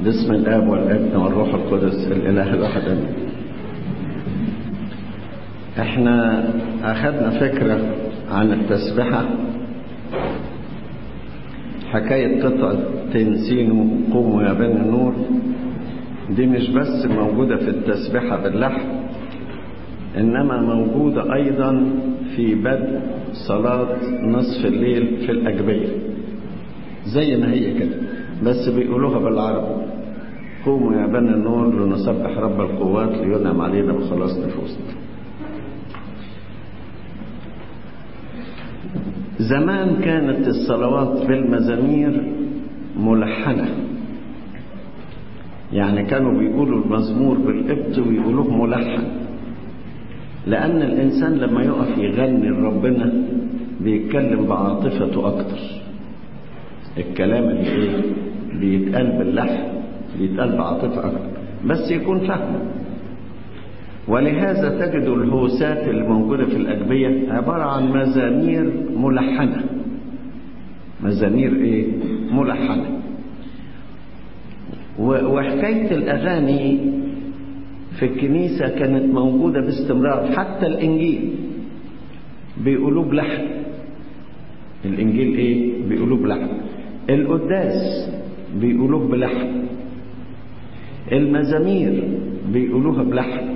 باسم الاب والابن والروح القدس الاله الواحد امين احنا اخذنا فكره عن التسبحه حكايه قطعه تنسينوا قوموا يا بني النور دي مش بس موجوده في التسبحه باللحن انما موجوده ايضا في بدء صلاه نصف الليل في الاجبيه زي ما هي كده بس بيقولوها بالعربي قوموا يا بني النور لنسبح رب القوات لينعم علينا بخلاص نفوسنا زمان كانت الصلوات بالمزامير ملحنة يعني كانوا بيقولوا المزمور بالقبط ويقولوه ملحن لأن الإنسان لما يقف يغني لربنا بيتكلم بعاطفته أكتر الكلام اللي إيه بيتقال باللحن بيتقال بعاطفة أكتر بس يكون فاهمه ولهذا تجد الهوسات الموجودة في الأجبية عبارة عن مزامير ملحنة مزامير إيه؟ ملحنة وحكاية الأغاني في الكنيسة كانت موجودة باستمرار حتى الإنجيل بيقولوه بلحن الإنجيل إيه؟ بيقولوه بلحن القداس بيقولوه بلحن المزامير بيقولوها بلحن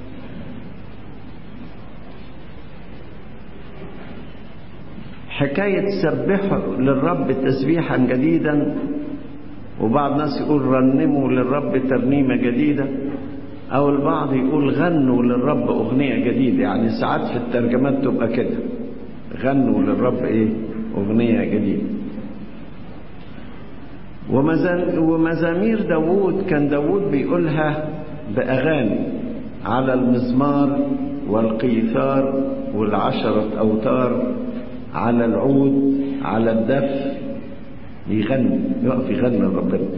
حكاية سبحوا للرب تسبيحا جديدا وبعض الناس يقول رنموا للرب ترنيمة جديدة أو البعض يقول غنوا للرب أغنية جديدة يعني ساعات في الترجمات تبقى كده غنوا للرب إيه أغنية جديدة ومزامير داوود كان داوود بيقولها بأغاني على المزمار والقيثار والعشرة أوتار على العود على الدف يغني يقف يغني لربنا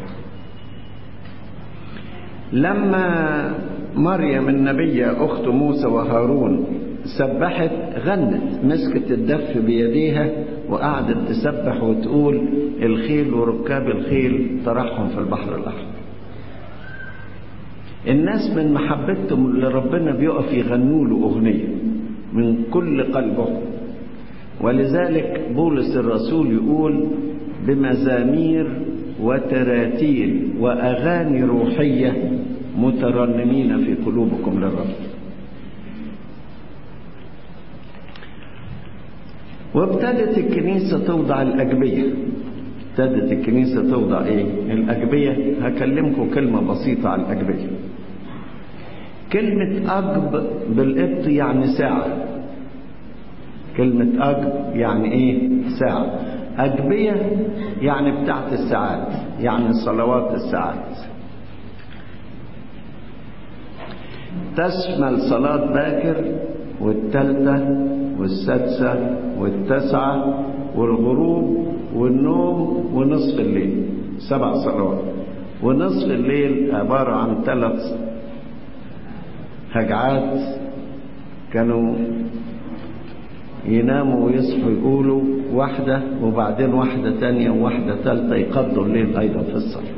لما مريم النبية أخت موسى وهارون سبحت غنت مسكت الدف بيديها وقعدت تسبح وتقول الخيل وركاب الخيل طرحهم في البحر الأحمر الناس من محبتهم لربنا بيقف يغنوا له أغنية من كل قلبهم ولذلك بولس الرسول يقول بمزامير وتراتيل وأغاني روحية مترنمين في قلوبكم للرب وابتدت الكنيسة توضع الأجبية ابتدت الكنيسة توضع ايه الأجبية هكلمكم كلمة بسيطة عن الأجبية كلمة أجب بالقبط يعني ساعة كلمة أجب يعني إيه ساعة أجبية يعني بتاعت الساعات يعني صلوات الساعات تشمل صلاة باكر والتالتة والسادسة والتاسعة والغروب والنوم ونصف الليل سبع صلوات ونصف الليل عبارة عن ثلاث هجعات كانوا يناموا ويصحوا يقولوا واحدة وبعدين واحدة تانية وواحدة تالتة يقضوا الليل أيضا في الصلاة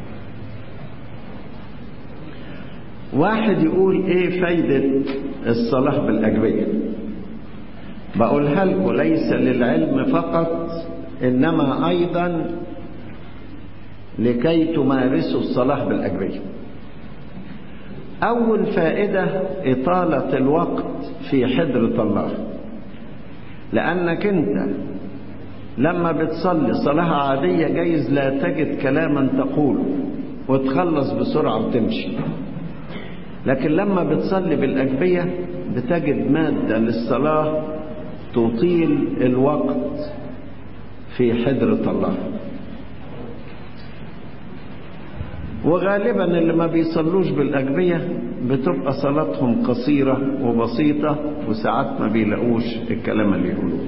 واحد يقول ايه فايدة الصلاة بالأجبية بقولها لكم ليس للعلم فقط إنما أيضا لكي تمارسوا الصلاة بالأجبية أول فائدة إطالة الوقت في حضرة الله لأنك أنت لما بتصلي صلاة عادية جايز لا تجد كلاما تقوله وتخلص بسرعة وتمشي لكن لما بتصلي بالأجبية بتجد مادة للصلاة تطيل الوقت في حضرة الله وغالبا اللي ما بيصلوش بالأجبية بتبقى صلاتهم قصيرة وبسيطة وساعات ما بيلاقوش الكلام اللي يقولوه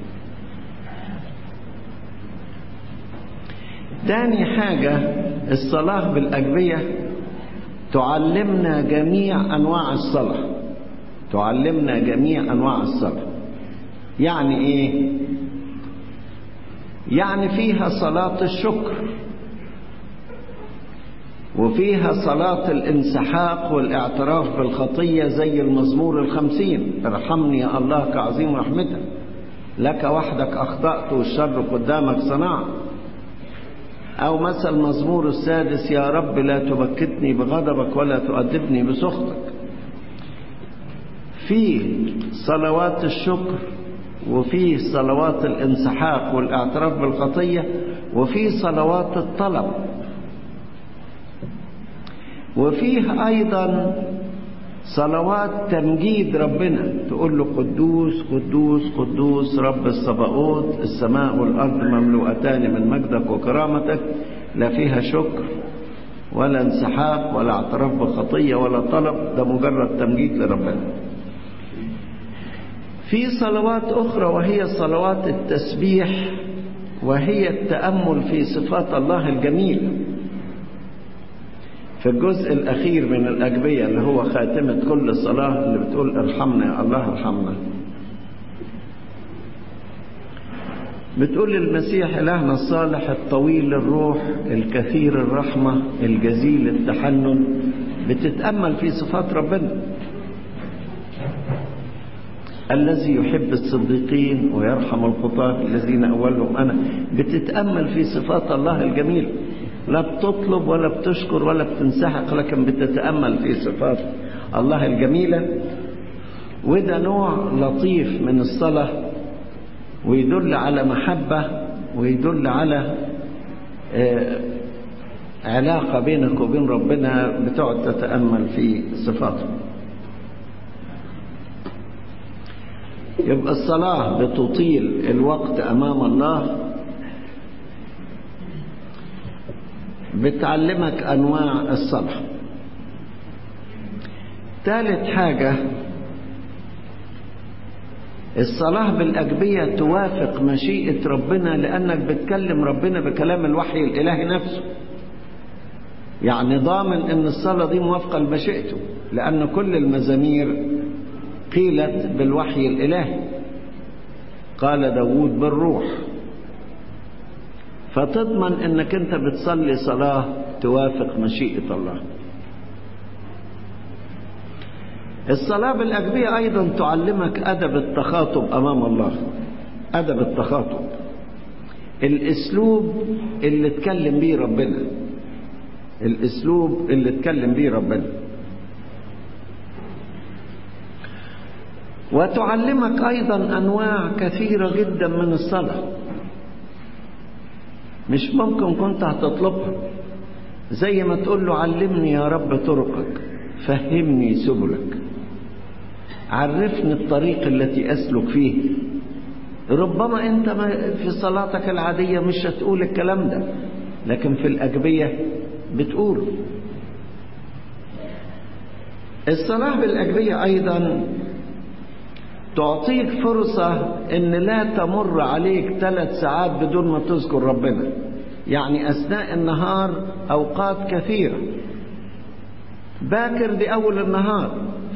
تاني حاجة الصلاة بالأجبية تعلمنا جميع أنواع الصلاة تعلمنا جميع أنواع الصلاة يعني إيه يعني فيها صلاة الشكر وفيها صلاة الانسحاق والاعتراف بالخطية زي المزمور الخمسين ارحمني يا الله كعظيم رحمتك لك وحدك أخطأت والشر قدامك صنعت أو مثل مزمور السادس يا رب لا تبكتني بغضبك ولا تؤدبني بسخطك فيه صلوات الشكر وفيه صلوات الانسحاق والاعتراف بالخطية وفيه صلوات الطلب وفيه أيضا صلوات تمجيد ربنا تقول له قدوس قدوس قدوس رب الصباؤوت السماء والأرض مملوءتان من مجدك وكرامتك لا فيها شكر ولا انسحاق ولا اعتراف بخطية ولا طلب ده مجرد تمجيد لربنا في صلوات أخرى وهي صلوات التسبيح وهي التأمل في صفات الله الجميلة في الجزء الأخير من الأجبية اللي هو خاتمة كل صلاة اللي بتقول ارحمنا يا الله ارحمنا بتقول المسيح إلهنا الصالح الطويل الروح الكثير الرحمة الجزيل التحنن بتتأمل في صفات ربنا الذي يحب الصديقين ويرحم الخطاة الذين أولهم أنا بتتأمل في صفات الله الجميلة لا بتطلب ولا بتشكر ولا بتنسحق لكن بتتأمل في صفات الله الجميلة وده نوع لطيف من الصلاة ويدل على محبة ويدل على علاقة بينك وبين ربنا بتقعد تتأمل في صفاته يبقى الصلاة بتطيل الوقت أمام الله بتعلمك أنواع الصلاة ثالث حاجة الصلاة بالأجبية توافق مشيئة ربنا لأنك بتكلم ربنا بكلام الوحي الإلهي نفسه يعني ضامن أن الصلاة دي موافقة لمشيئته لأن كل المزامير قيلت بالوحي الإلهي قال داود بالروح فتضمن انك انت بتصلي صلاة توافق مشيئة الله الصلاة بالأجبية أيضا تعلمك أدب التخاطب أمام الله أدب التخاطب الأسلوب اللي اتكلم بيه ربنا الأسلوب اللي اتكلم بيه ربنا وتعلمك أيضا أنواع كثيرة جدا من الصلاة مش ممكن كنت هتطلبها زي ما تقول له علمني يا رب طرقك فهمني سبلك عرفني الطريق التي أسلك فيه ربما أنت في صلاتك العادية مش هتقول الكلام ده لكن في الأجبية بتقوله الصلاة بالأجبية أيضا تعطيك فرصة ان لا تمر عليك ثلاث ساعات بدون ما تذكر ربنا يعني اثناء النهار اوقات كثيرة باكر دي اول النهار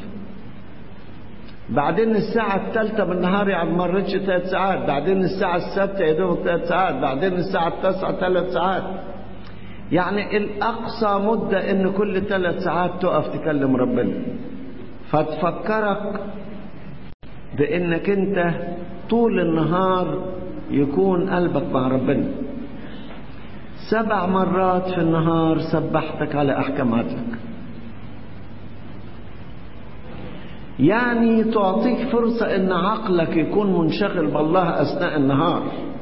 بعدين الساعة الثالثة من النهار يعني ما مرتش ثلاث ساعات بعدين الساعة السادسة يا دوب ثلاث ساعات بعدين الساعة التاسعة ثلاث ساعات يعني الأقصى مدة إن كل ثلاث ساعات تقف تكلم ربنا فتفكرك بانك انت طول النهار يكون قلبك مع ربنا سبع مرات في النهار سبحتك على احكام عدلك يعني تعطيك فرصة ان عقلك يكون منشغل بالله اثناء النهار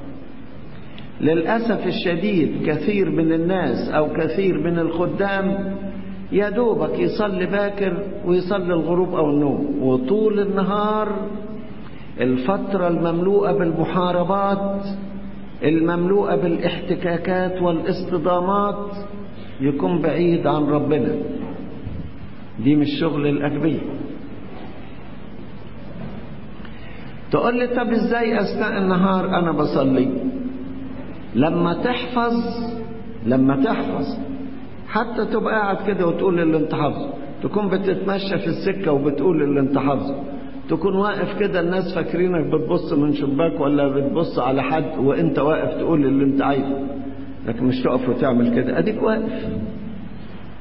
للأسف الشديد كثير من الناس أو كثير من الخدام يا دوبك يصلي باكر ويصلي الغروب أو النوم وطول النهار الفترة المملوءة بالمحاربات المملوءة بالاحتكاكات والاصطدامات يكون بعيد عن ربنا دي مش شغل الأجبية تقول لي طب ازاي اثناء النهار انا بصلي لما تحفظ لما تحفظ حتى تبقى قاعد كده وتقول اللي انت حافظه تكون بتتمشى في السكه وبتقول اللي انت حافظه تكون واقف كده الناس فاكرينك بتبص من شباك ولا بتبص على حد وانت واقف تقول اللي انت عايزه لكن مش تقف وتعمل كده اديك واقف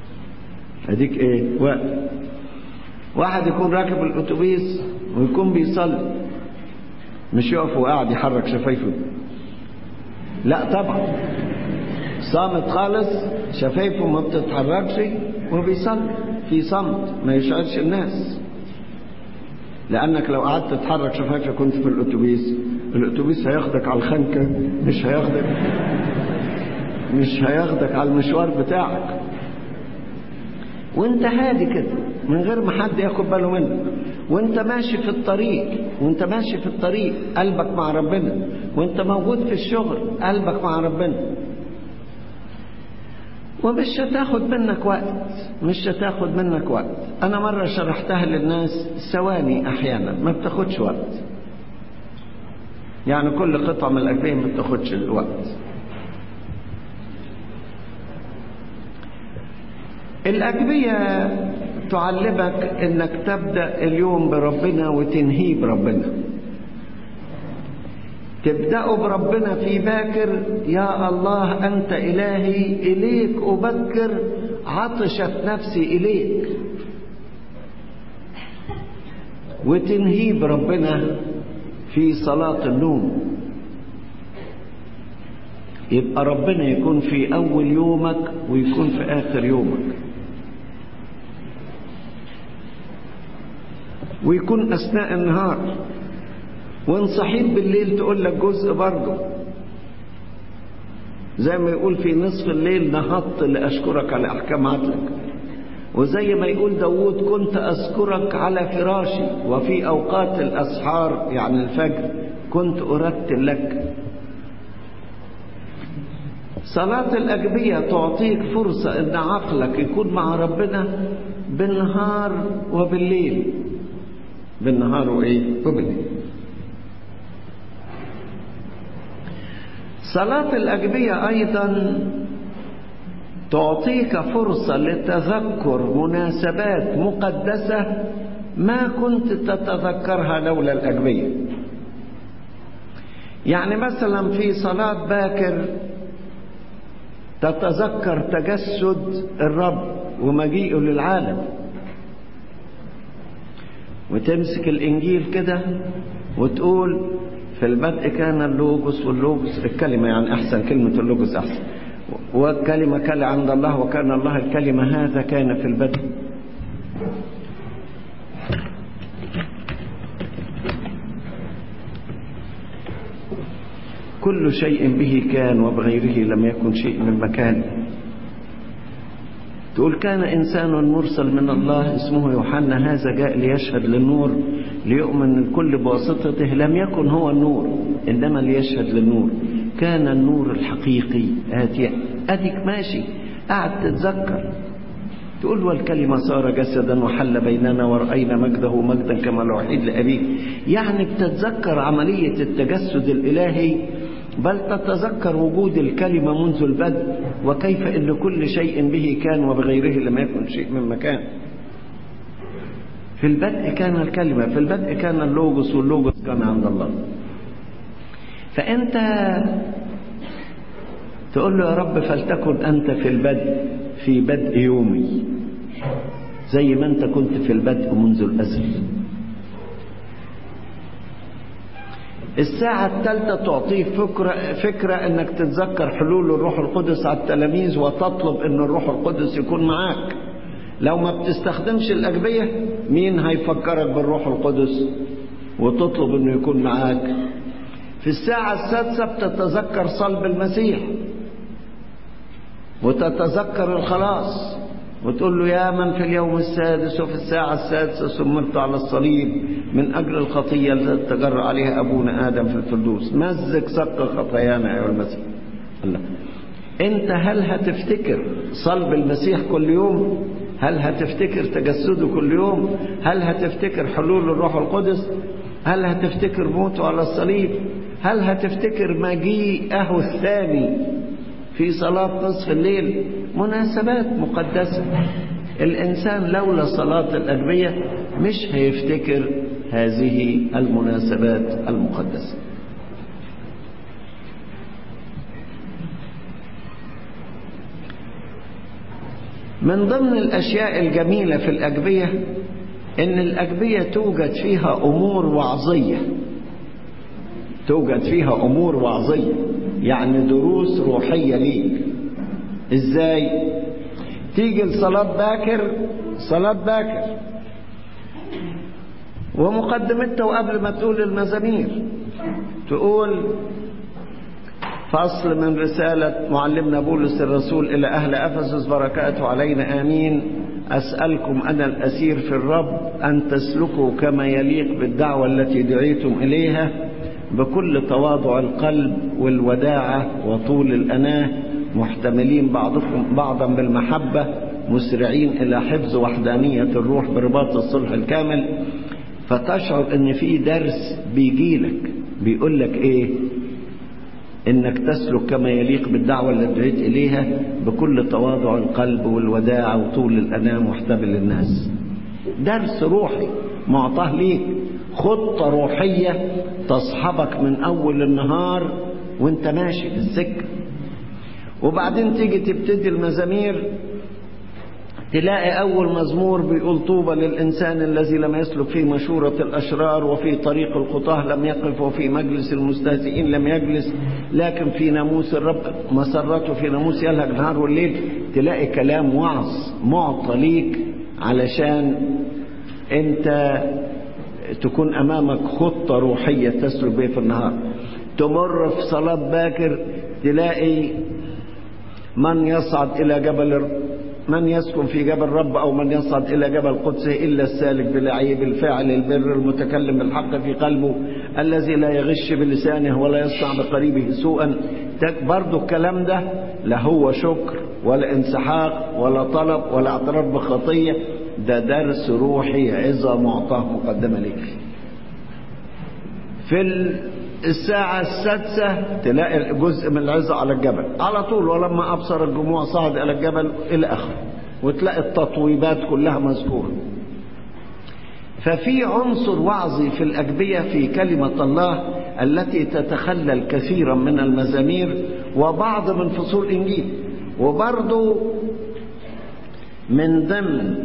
اديك ايه وقت واحد يكون راكب الاتوبيس ويكون بيصلي مش يقف وقاعد يحرك شفايفه لا طبعا صامت خالص شفايفه ما بتتحركش وبيصلي في صمت ما يشعرش الناس لانك لو قعدت تتحرك شفايفك كنت في الاتوبيس الاتوبيس هياخدك على الخنكه مش هياخدك مش هياخدك على المشوار بتاعك وانت هادي كده من غير ما حد ياخد باله منك وانت ماشي في الطريق وانت ماشي في الطريق قلبك مع ربنا وانت موجود في الشغل قلبك مع ربنا ومش هتاخد منك وقت مش هتاخد منك وقت انا مرة شرحتها للناس ثواني احيانا ما بتاخدش وقت يعني كل قطعة من الأجبية ما بتاخدش الوقت الأجبية تعلمك انك تبدأ اليوم بربنا وتنهيه بربنا تبدأ بربنا في باكر يا الله أنت إلهي إليك أبكر عطشت نفسي إليك وتنهيه بربنا في صلاة النوم يبقى ربنا يكون في أول يومك ويكون في آخر يومك ويكون أثناء النهار وإن صحيت بالليل تقول لك جزء برضه زي ما يقول في نصف الليل نهضت لأشكرك على أحكام عدلك وزي ما يقول داود كنت أذكرك على فراشي وفي أوقات الأسحار يعني الفجر كنت أرتل لك صلاة الأجبية تعطيك فرصة أن عقلك يكون مع ربنا بالنهار وبالليل بالنهار وإيه وبالليل صلاة الأجبية أيضا تعطيك فرصة لتذكر مناسبات مقدسة ما كنت تتذكرها لولا الأجبية يعني مثلا في صلاة باكر تتذكر تجسد الرب ومجيئه للعالم وتمسك الإنجيل كده وتقول في البدء كان اللوجوس واللوجوس الكلمة يعني أحسن كلمة اللوجوس أحسن والكلمة كان عند الله وكان الله الكلمة هذا كان في البدء كل شيء به كان وبغيره لم يكن شيء من مكان تقول كان إنسان مرسل من الله اسمه يوحنا هذا جاء ليشهد للنور ليؤمن الكل بواسطته لم يكن هو النور إنما ليشهد للنور كان النور الحقيقي آتيا أديك ماشي قاعد تتذكر تقول والكلمة صار جسدا وحل بيننا ورأينا مجده مجدا كما الوحيد لأبيه يعني بتتذكر عملية التجسد الإلهي بل تتذكر وجود الكلمة منذ البدء وكيف أن كل شيء به كان وبغيره لم يكن شيء من مكان في البدء كان الكلمة في البدء كان اللوجوس واللوجوس كان عند الله فأنت تقول له يا رب فلتكن أنت في البدء في بدء يومي زي ما أنت كنت في البدء منذ الأزل الساعة الثالثة تعطيك فكرة, فكرة أنك تتذكر حلول الروح القدس على التلاميذ وتطلب أن الروح القدس يكون معاك لو ما بتستخدمش الأجبية مين هيفكرك بالروح القدس وتطلب أنه يكون معاك في الساعة السادسة بتتذكر صلب المسيح وتتذكر الخلاص وتقول له يا من في اليوم السادس وفي الساعة السادسة سمرت على الصليب من أجل الخطية التي تجرى عليها أبونا آدم في الفردوس مزق سق خطايانا أيها المسيح الله أنت هل هتفتكر صلب المسيح كل يوم هل هتفتكر تجسده كل يوم هل هتفتكر حلول الروح القدس هل هتفتكر موته على الصليب هل هتفتكر مجيئه الثاني في صلاة نصف الليل مناسبات مقدسة الإنسان لولا صلاة الأجبية مش هيفتكر هذه المناسبات المقدسة من ضمن الأشياء الجميلة في الأجبية إن الأجبية توجد فيها أمور وعظية توجد فيها أمور وعظية يعني دروس روحية ليك إزاي تيجي لصلاة باكر صلاة باكر ومقدمتها وقبل ما تقول المزامير تقول فصل من رسالة معلمنا بولس الرسول إلى أهل أفسس بركاته علينا آمين أسألكم أنا الأسير في الرب أن تسلكوا كما يليق بالدعوة التي دعيتم إليها بكل تواضع القلب والوداعة وطول الأناه محتملين بعضكم بعضا بالمحبة مسرعين إلى حفظ وحدانية الروح برباط الصلح الكامل فتشعر ان في درس بيجيلك بيقول لك ايه انك تسلك كما يليق بالدعوة اللي دعيت اليها بكل تواضع القلب والوداعة وطول الانام واحتمل الناس درس روحي معطاه ليك خطة روحية تصحبك من اول النهار وانت ماشي في السكة وبعدين تيجي تبتدي المزامير تلاقي أول مزمور بيقول طوبى للإنسان الذي لم يسلك في مشورة الأشرار وفي طريق الخطاه لم يقف وفي مجلس المستهزئين لم يجلس لكن في ناموس الرب مسرته في ناموس يلهج نهار والليل تلاقي كلام وعظ معطى ليك علشان أنت تكون أمامك خطة روحية تسلك بها في النهار تمر في صلاة باكر تلاقي من يصعد إلى جبل من يسكن في جبل رب أو من يصعد إلى جبل قدسه إلا السالك بالعيب الفاعل البر المتكلم بالحق في قلبه الذي لا يغش بلسانه ولا يصنع بقريبه سوءا برضو الكلام ده لا هو شكر ولا انسحاق ولا طلب ولا اعتراف بخطية ده درس روحي عظة معطاه مقدمة لك في الساعة السادسة تلاقي جزء من العظة على الجبل على طول ولما أبصر الجموع صعد إلى الجبل إلى آخره وتلاقي التطويبات كلها مذكورة ففي عنصر وعظي في الأجبية في كلمة الله التي تتخلل كثيرا من المزامير وبعض من فصول إنجيل وبرضو من ضمن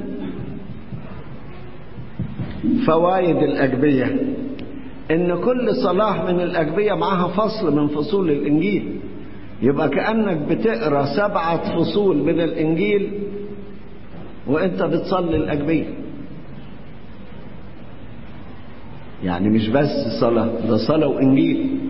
فوائد الأجبية ان كل صلاة من الأجبية معاها فصل من فصول الإنجيل يبقى كأنك بتقرأ سبعة فصول من الإنجيل وانت بتصلي الأجبية يعني مش بس صلاة ده صلاة وإنجيل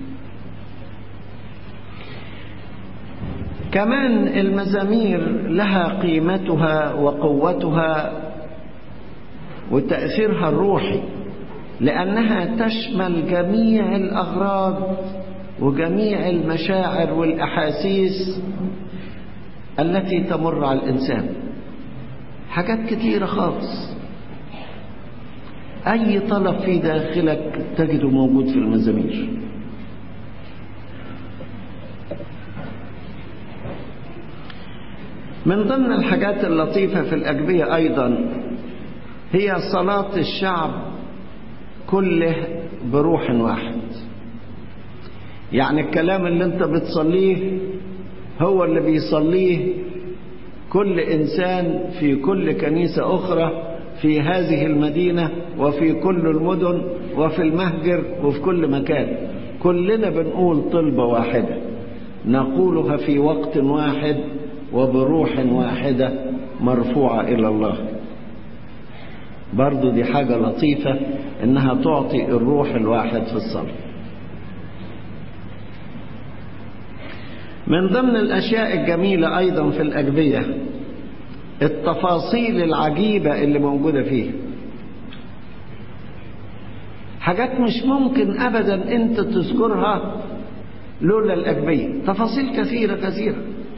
كمان المزامير لها قيمتها وقوتها وتأثيرها الروحي لأنها تشمل جميع الأغراض وجميع المشاعر والأحاسيس التي تمر على الإنسان حاجات كتيرة خالص أي طلب في داخلك تجده موجود في المزامير من ضمن الحاجات اللطيفة في الأجبية أيضا هي صلاة الشعب كله بروح واحد يعني الكلام اللي انت بتصليه هو اللي بيصليه كل انسان في كل كنيسة اخرى في هذه المدينة وفي كل المدن وفي المهجر وفي كل مكان كلنا بنقول طلبة واحدة نقولها في وقت واحد وبروح واحدة مرفوعة إلى الله برضو دي حاجة لطيفة إنها تعطي الروح الواحد في الصلاة من ضمن الأشياء الجميلة أيضا في الأجبية التفاصيل العجيبة اللي موجودة فيه حاجات مش ممكن أبدا أنت تذكرها لولا الأجبية تفاصيل كثيرة كثيرة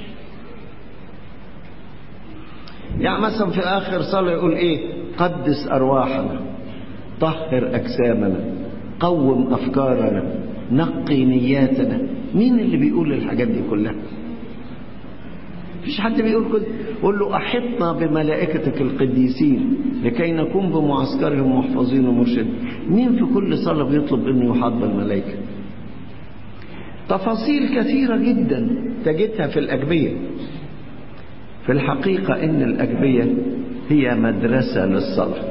يعني مثلا في آخر صلاة يقول إيه قدس أرواحنا طهر أجسامنا قوم أفكارنا نقي نياتنا مين اللي بيقول الحاجات دي كلها مفيش حد بيقول كده قول له أحطنا بملائكتك القديسين لكي نكون بمعسكرهم محفظين ومرشدين مين في كل صلاة بيطلب أنه يحاط بالملائكة تفاصيل كثيرة جدا تجدها في الأجبية في الحقيقة إن الأجبية هي مدرسة للصلاة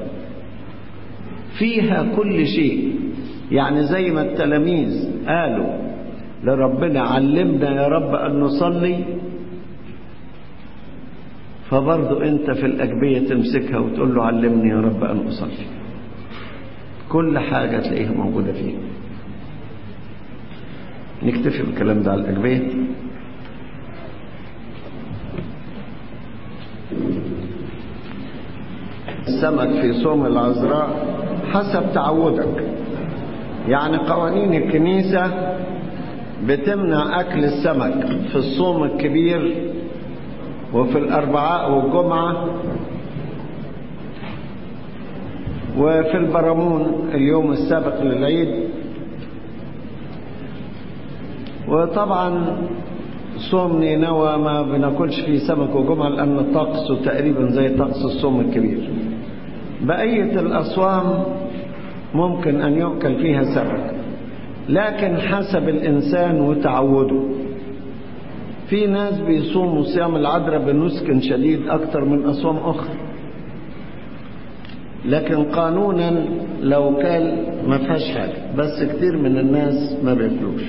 فيها كل شيء يعني زي ما التلاميذ قالوا لربنا علمنا يا رب أن نصلي فبرضو أنت في الأجبية تمسكها وتقول له علمني يا رب أن أصلي كل حاجة تلاقيها موجودة فيها نكتفي بالكلام ده على الأجبية السمك في صوم العذراء حسب تعودك يعني قوانين الكنيسة بتمنع أكل السمك في الصوم الكبير وفي الأربعاء والجمعة وفي البرامون اليوم السابق للعيد وطبعا صوم نينوى ما بناكلش فيه سمك وجمعة لأن طقسه تقريبا زي طقس الصوم الكبير بقية الأصوام ممكن أن يؤكل فيها سمك لكن حسب الإنسان وتعوده في ناس بيصوموا صيام العذراء بنسك شديد أكثر من أصوام أخرى لكن قانونا لو كان ما فيهاش حاجة بس كتير من الناس ما بياكلوش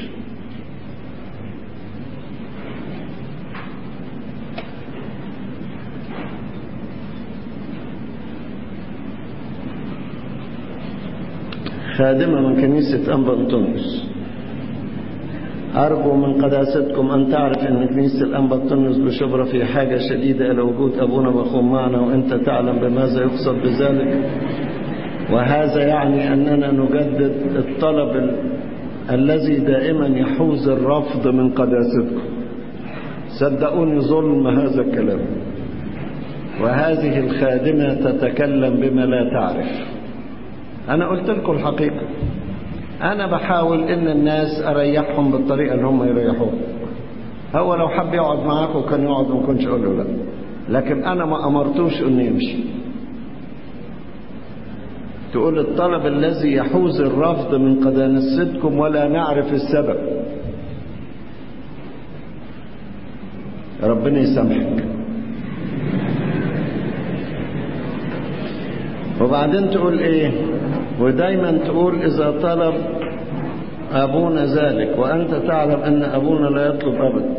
خادمة من كنيسة أنبا أنطونيوس أرجو من قداستكم أن تعرف أن كنيسة الأنبا أنطونيوس بشبرة في حاجة شديدة إلى وجود أبونا مخوم معنا وأنت تعلم بماذا يقصد بذلك وهذا يعني أننا نجدد الطلب ال... الذي دائما يحوز الرفض من قداستكم صدقوني ظلم هذا الكلام وهذه الخادمة تتكلم بما لا تعرف أنا قلت لكم الحقيقة أنا بحاول إن الناس أريحهم بالطريقة اللي هم يريحوها هو لو حب يقعد معاكم كان يقعد وما كنتش أقول له لا لكن أنا ما أمرتوش إنه يمشي تقول الطلب الذي يحوز الرفض من قداستكم ولا نعرف السبب ربنا يسامحك وبعدين تقول ايه ودايما تقول اذا طلب ابونا ذلك وانت تعلم ان ابونا لا يطلب ابدا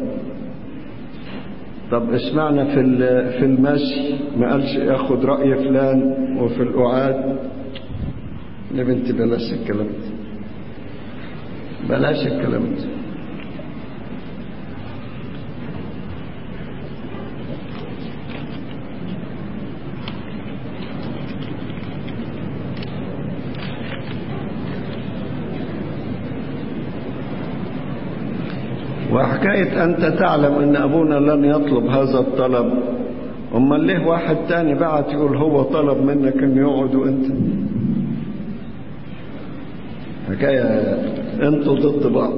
طب اشمعنى في في المشي ما قالش اخد راي فلان وفي القعاد يا بنتي بلاش الكلام ده بلاش الكلام ده وحكاية أنت تعلم أن أبونا لن يطلب هذا الطلب أما ليه واحد تاني بعت يقول هو طلب منك أن يقعد وأنت حكاية أنتوا ضد بعض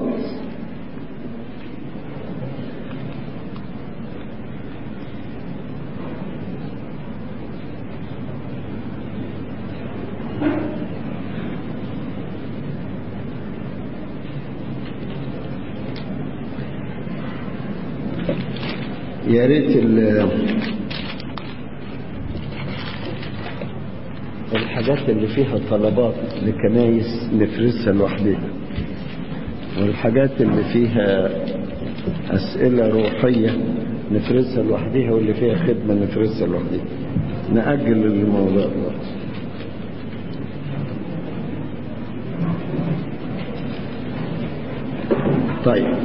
يا ريت الحاجات اللي فيها طلبات لكنايس نفرسها لوحدها والحاجات اللي فيها أسئلة روحية نفرسها لوحدها واللي فيها خدمة نفرسها لوحدها نأجل الموضوع ده طيب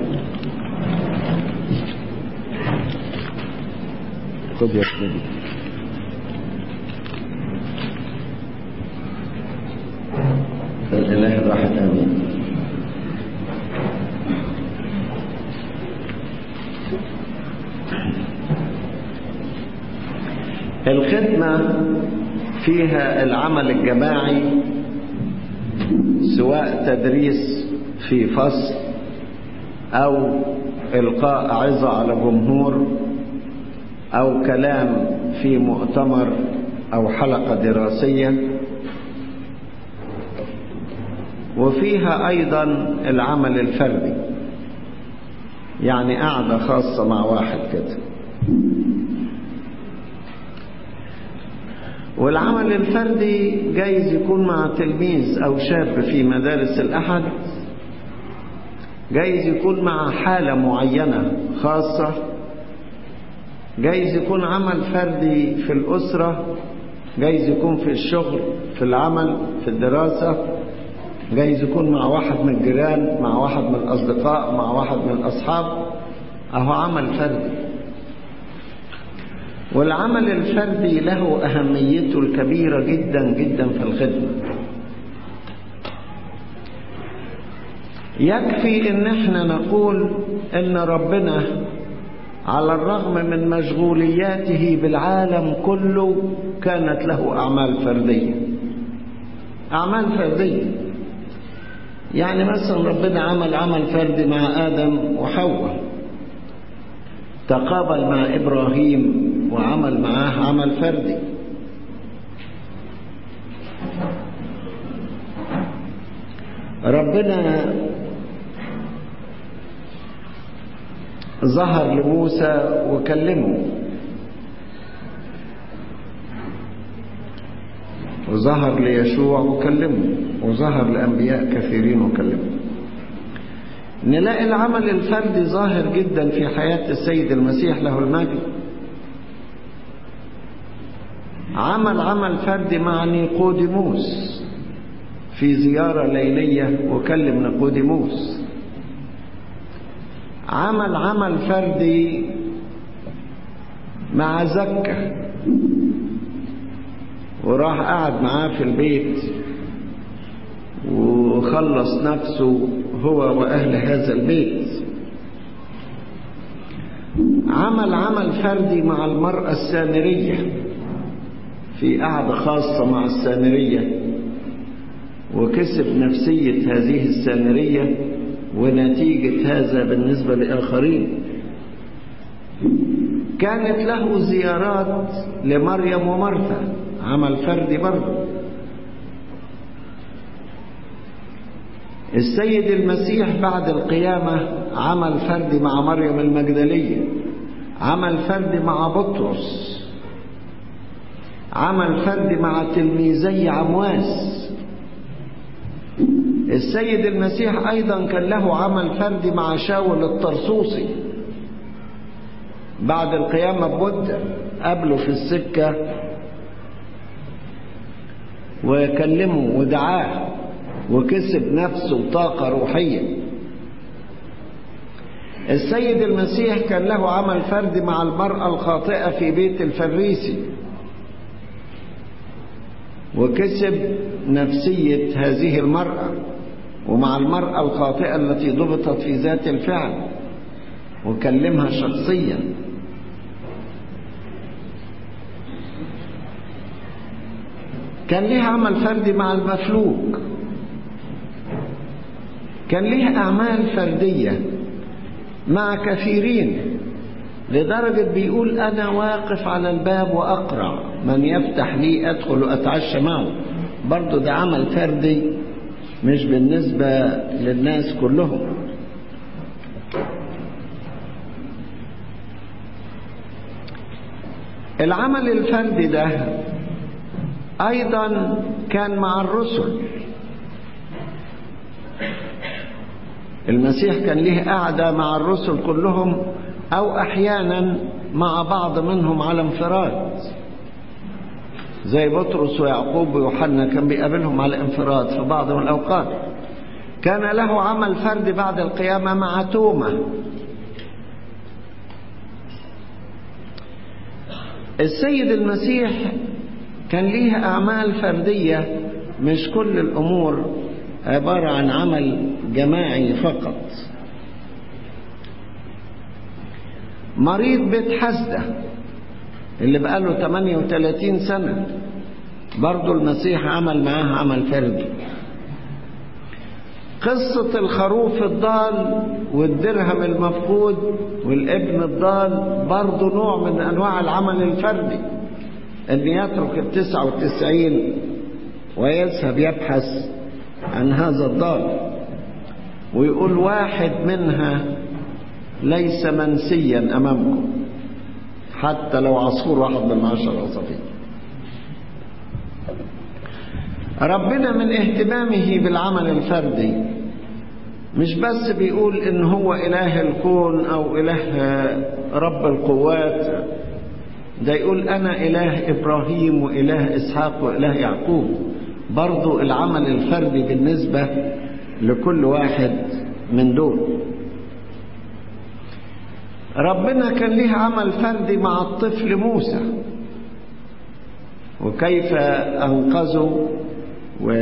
خذ يا سيدي الإله الواحد آمين الخدمة فيها العمل الجماعي سواء تدريس في فصل أو إلقاء عظة على جمهور أو كلام في مؤتمر أو حلقة دراسية وفيها أيضا العمل الفردي يعني قعدة خاصة مع واحد كده والعمل الفردي جايز يكون مع تلميذ أو شاب في مدارس الأحد جايز يكون مع حالة معينة خاصة جايز يكون عمل فردي في الأسرة جايز يكون في الشغل في العمل في الدراسة جايز يكون مع واحد من الجيران مع واحد من الأصدقاء مع واحد من الأصحاب أهو عمل فردي والعمل الفردي له أهميته الكبيرة جدا جدا في الخدمة يكفي ان احنا نقول ان ربنا على الرغم من مشغولياته بالعالم كله كانت له اعمال فرديه اعمال فرديه يعني مثلا ربنا عمل عمل فردي مع ادم وحواء تقابل مع ابراهيم وعمل معاه عمل فردي ربنا ظهر لموسى وكلمه وظهر ليشوع وكلمه وظهر لأنبياء كثيرين وكلمه نلاقي العمل الفردي ظاهر جدا في حياة السيد المسيح له المجد عمل عمل فردي مع نيقوديموس في زيارة ليلية وكلم نيقوديموس عمل عمل فردي مع زكة وراح قعد معاه في البيت وخلص نفسه هو وأهل هذا البيت عمل عمل فردي مع المرأة السامرية في قعدة خاصة مع السامرية وكسب نفسية هذه السامرية ونتيجة هذا بالنسبة لآخرين كانت له زيارات لمريم ومرثا عمل فردي برضه السيد المسيح بعد القيامة عمل فردي مع مريم المجدلية عمل فردي مع بطرس عمل فردي مع تلميذي عمواس السيد المسيح أيضا كان له عمل فردي مع شاول الطرسوسي بعد القيامة بمدة قابله في السكة وكلمه ودعاه وكسب نفسه طاقة روحية السيد المسيح كان له عمل فردي مع المرأة الخاطئة في بيت الفريسي وكسب نفسية هذه المرأة ومع المرأة الخاطئة التي ضبطت في ذات الفعل وكلمها شخصيا كان ليه عمل فردي مع المفلوج كان ليه أعمال فردية مع كثيرين لدرجة بيقول أنا واقف على الباب وأقرع من يفتح لي أدخل وأتعشى معه برضو ده عمل فردي مش بالنسبة للناس كلهم العمل الفردي ده أيضا كان مع الرسل المسيح كان له قعدة مع الرسل كلهم أو أحيانا مع بعض منهم على انفراد زي بطرس ويعقوب ويوحنا كان بيقابلهم على انفراد في بعض من الأوقات كان له عمل فردي بعد القيامة مع توما السيد المسيح كان ليه أعمال فردية مش كل الأمور عبارة عن عمل جماعي فقط مريض بيت حسدة اللي بقاله 38 سنة برضو المسيح عمل معاه عمل فردي قصة الخروف الضال والدرهم المفقود والابن الضال برضو نوع من أنواع العمل الفردي أن يترك التسعة والتسعين ويذهب يبحث عن هذا الضال ويقول واحد منها ليس منسيا أمامكم حتى لو عصفور واحد من عشر عصافير ربنا من اهتمامه بالعمل الفردي مش بس بيقول ان هو اله الكون او اله رب القوات ده يقول انا اله ابراهيم واله اسحاق واله يعقوب برضو العمل الفردي بالنسبة لكل واحد من دول ربنا كان ليه عمل فردي مع الطفل موسى وكيف أنقذه و...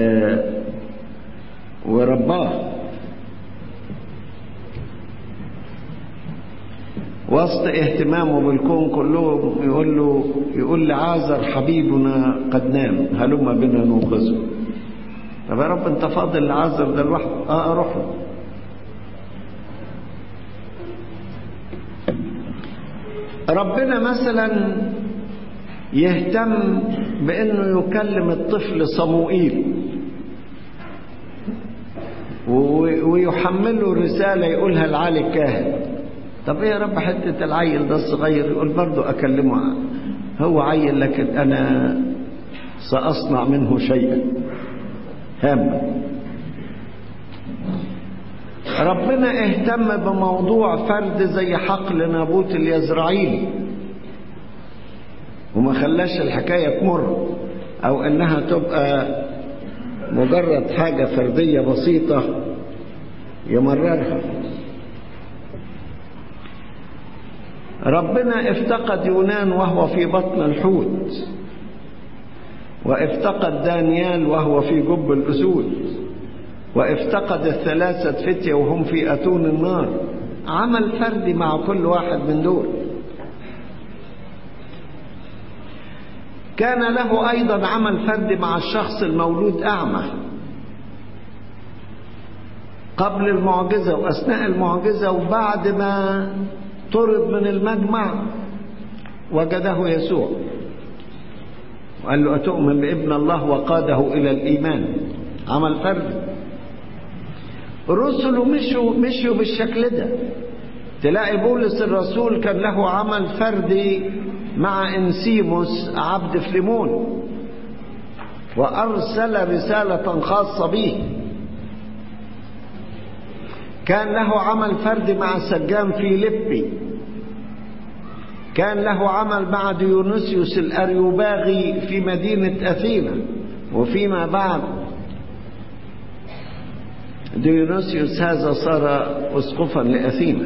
ورباه وسط اهتمامه بالكون كله يقول له يقول لعازر حبيبنا قد نام هلم بنا نوقظه طب يا رب انت فاضل لعازر ده لوحده اه اروح له ربنا مثلا يهتم بانه يكلم الطفل صموئيل ويحمله رسالة يقولها لعلي الكاهن طب ايه يا رب حتة العيل ده الصغير يقول برضه اكلمه هو عيل لكن انا ساصنع منه شيئا هاما ربنا اهتم بموضوع فرد زي حقل نابوت اليزرعيلي وما خلاش الحكاية تمر او انها تبقى مجرد حاجة فردية بسيطة يمررها ربنا افتقد يونان وهو في بطن الحوت وافتقد دانيال وهو في جب الأسود وافتقد الثلاثة فتية وهم في أتون النار عمل فردي مع كل واحد من دول كان له أيضا عمل فردي مع الشخص المولود أعمى قبل المعجزة وأثناء المعجزة وبعد ما طرد من المجمع وجده يسوع وقال له أتؤمن بابن الله وقاده إلى الإيمان عمل فردي الرسل مشوا مشوا بالشكل ده تلاقي بولس الرسول كان له عمل فردي مع انسيموس عبد فليمون وارسل رساله خاصه به كان له عمل فردي مع سجان فيليبي كان له عمل مع ديونيسيوس الاريوباغي في مدينه اثينا وفيما بعد ديونيسيوس هذا صار اسقفا لاثينا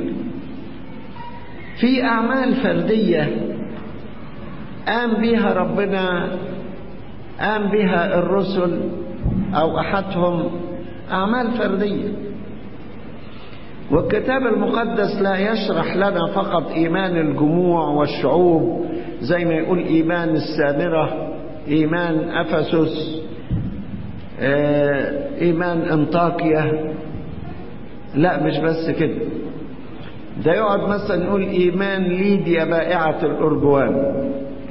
في اعمال فرديه قام بها ربنا قام بها الرسل او احدهم اعمال فرديه والكتاب المقدس لا يشرح لنا فقط ايمان الجموع والشعوب زي ما يقول ايمان السامره ايمان افسس ايمان انطاكيا لا مش بس كده ده يقعد مثلا يقول ايمان ليديا بائعه الارجوان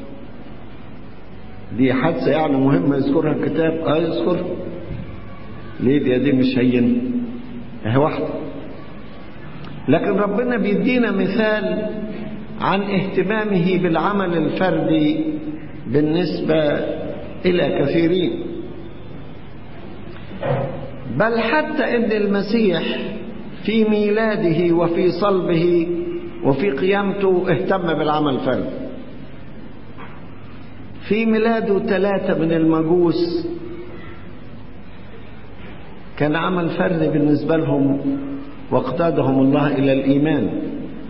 دي حادثة يعني مهمة يذكرها الكتاب اه يذكرها ليديا دي مش هينة اهي واحدة لكن ربنا بيدينا مثال عن اهتمامه بالعمل الفردي بالنسبة إلى كثيرين بل حتى ان المسيح في ميلاده وفي صلبه وفي قيامته اهتم بالعمل الفردي في ميلاده ثلاثة من المجوس كان عمل فردي بالنسبة لهم واقتادهم الله إلى الإيمان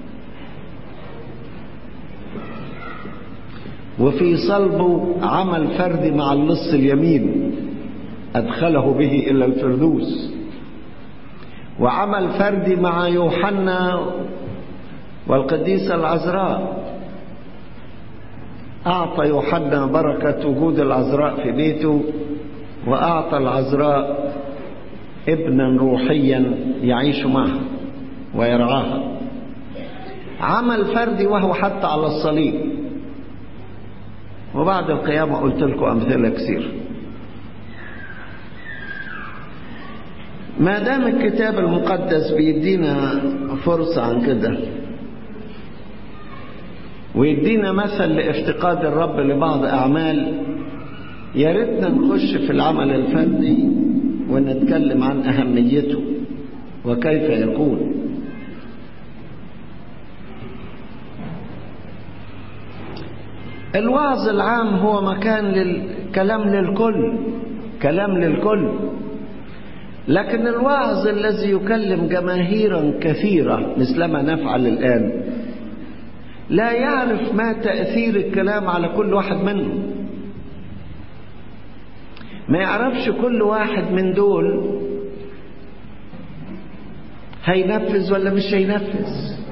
وفي صلبه عمل فردي مع اللص اليمين أدخله به إلى الفردوس وعمل فردي مع يوحنا والقديسة العذراء أعطى يوحنا بركة وجود العذراء في بيته وأعطى العذراء ابنا روحيا يعيش معها ويرعاها عمل فردي وهو حتى على الصليب وبعد القيامة قلت لكم أمثلة كثير ما دام الكتاب المقدس بيدينا فرصة عن كده ويدينا مثل لافتقاد الرب لبعض أعمال يا ريتنا نخش في العمل الفردي ونتكلم عن أهميته وكيف يكون الوعظ العام هو مكان للكلام للكل كلام للكل لكن الوعظ الذي يكلم جماهيرا كثيرة مثلما نفعل الآن لا يعرف ما تأثير الكلام على كل واحد منهم ما يعرفش كل واحد من دول هينفذ ولا مش هينفذ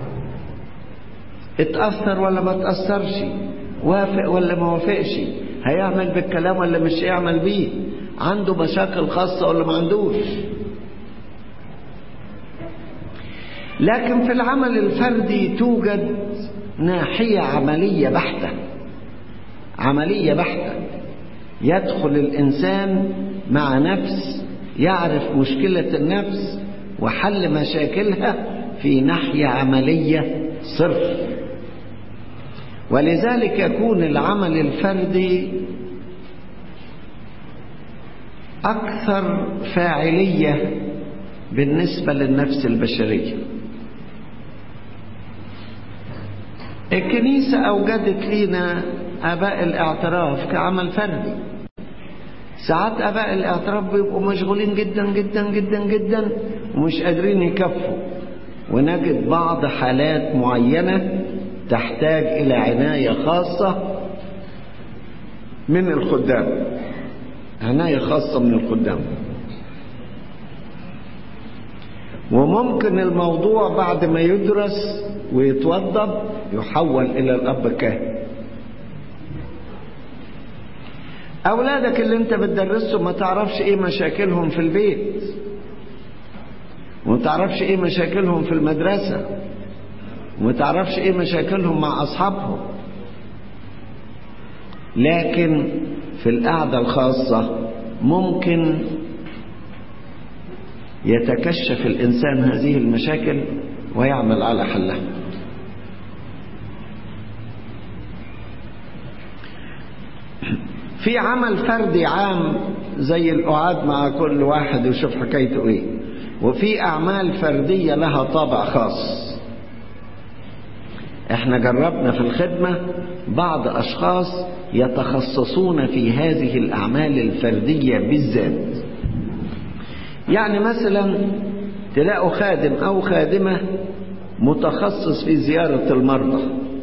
اتأثر ولا ما اتأثرش وافق ولا ما وافقش هيعمل بالكلام ولا مش هيعمل بيه عنده مشاكل خاصة ولا ما عندوش لكن في العمل الفردي توجد ناحية عملية بحتة عملية بحتة يدخل الإنسان مع نفس يعرف مشكلة النفس وحل مشاكلها في ناحية عملية صرف ولذلك يكون العمل الفردي أكثر فاعلية بالنسبة للنفس البشرية الكنيسة أوجدت لنا آباء الاعتراف كعمل فردي ساعات آباء الاعتراف بيبقوا مشغولين جدا جدا جدا جدا ومش قادرين يكفوا ونجد بعض حالات معينة تحتاج إلى عناية خاصة من الخدام عناية خاصة من الخدام وممكن الموضوع بعد ما يدرس ويتوضب يحول إلى الأب الكاهن أولادك اللي أنت بتدرسهم ما تعرفش إيه مشاكلهم في البيت وما تعرفش إيه مشاكلهم في المدرسة وما تعرفش إيه مشاكلهم مع أصحابهم لكن في القعدة الخاصة ممكن يتكشف الإنسان هذه المشاكل ويعمل على حلها في عمل فردي عام زي القعاد مع كل واحد ويشوف حكايته ايه وفي اعمال فرديه لها طابع خاص احنا جربنا في الخدمه بعض اشخاص يتخصصون في هذه الاعمال الفرديه بالذات يعني مثلا تلاقوا خادم او خادمه متخصص في زياره المرضى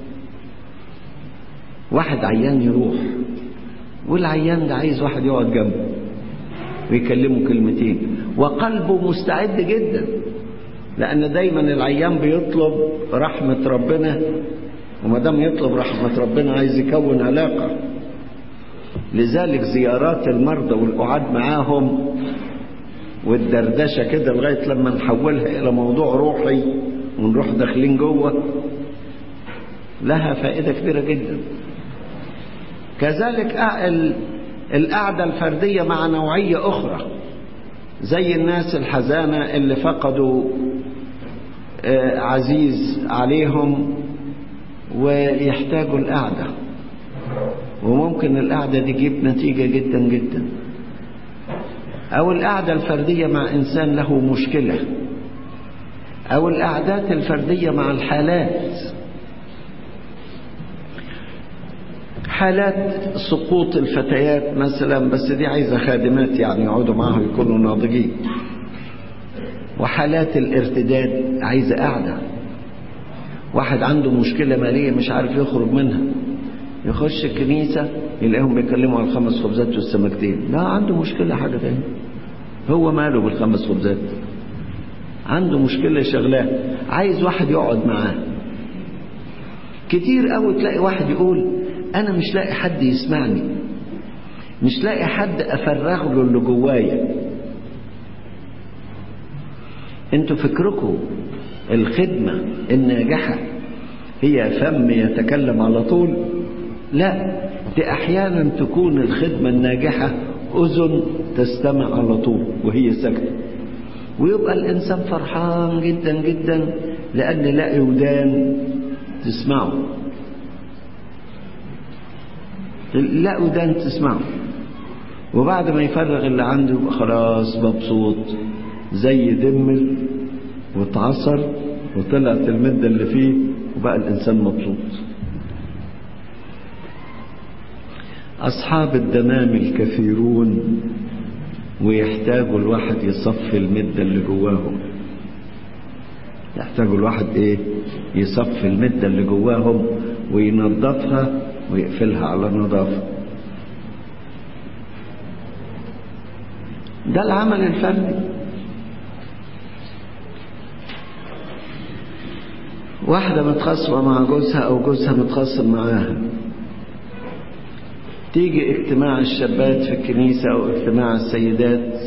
واحد عيان يروح والعيان ده عايز واحد يقعد جنبه ويكلمه كلمتين وقلبه مستعد جدا لان دايما العيان بيطلب رحمه ربنا وما دام يطلب رحمه ربنا عايز يكون علاقه لذلك زيارات المرضى والقعاد معاهم والدردشه كده لغايه لما نحولها الى موضوع روحي ونروح داخلين جوه لها فائده كبيره جدا كذلك القعدة الفردية مع نوعية أخرى زي الناس الحزانة اللي فقدوا عزيز عليهم ويحتاجوا القعدة وممكن القعدة دي تجيب نتيجة جدا جدا أو القعدة الفردية مع إنسان له مشكلة أو القعدات الفردية مع الحالات حالات سقوط الفتيات مثلا بس دي عايزة خادمات يعني يقعدوا معاها يكونوا ناضجين وحالات الارتداد عايزة قاعدة واحد عنده مشكلة مالية مش عارف يخرج منها يخش الكنيسة يلاقيهم بيتكلموا على الخمس خبزات والسمكتين لا عنده مشكلة حاجة تانية هو ماله بالخمس خبزات عنده مشكلة شغلاه عايز واحد يقعد معاه كتير قوي تلاقي واحد يقول انا مش لاقي حد يسمعني مش لاقي حد افرغ له اللي جوايا انتوا فكركم الخدمه الناجحه هي فم يتكلم على طول لا دي احيانا تكون الخدمه الناجحه اذن تستمع على طول وهي ساكته ويبقى الانسان فرحان جدا جدا لان لاقي ودان تسمعه لا ودان تسمعه وبعد ما يفرغ اللي عنده يبقى خلاص مبسوط زي دمل واتعصر وطلعت المدة اللي فيه وبقى الإنسان مبسوط أصحاب الدمام الكثيرون ويحتاجوا الواحد يصفي المدة اللي جواهم يحتاجوا الواحد ايه يصفي المدة اللي جواهم وينظفها ويقفلها على نظافة ده العمل الفردي واحدة متخاصمة مع جوزها أو جوزها متخاصم معاها تيجي اجتماع الشابات في الكنيسة أو اجتماع السيدات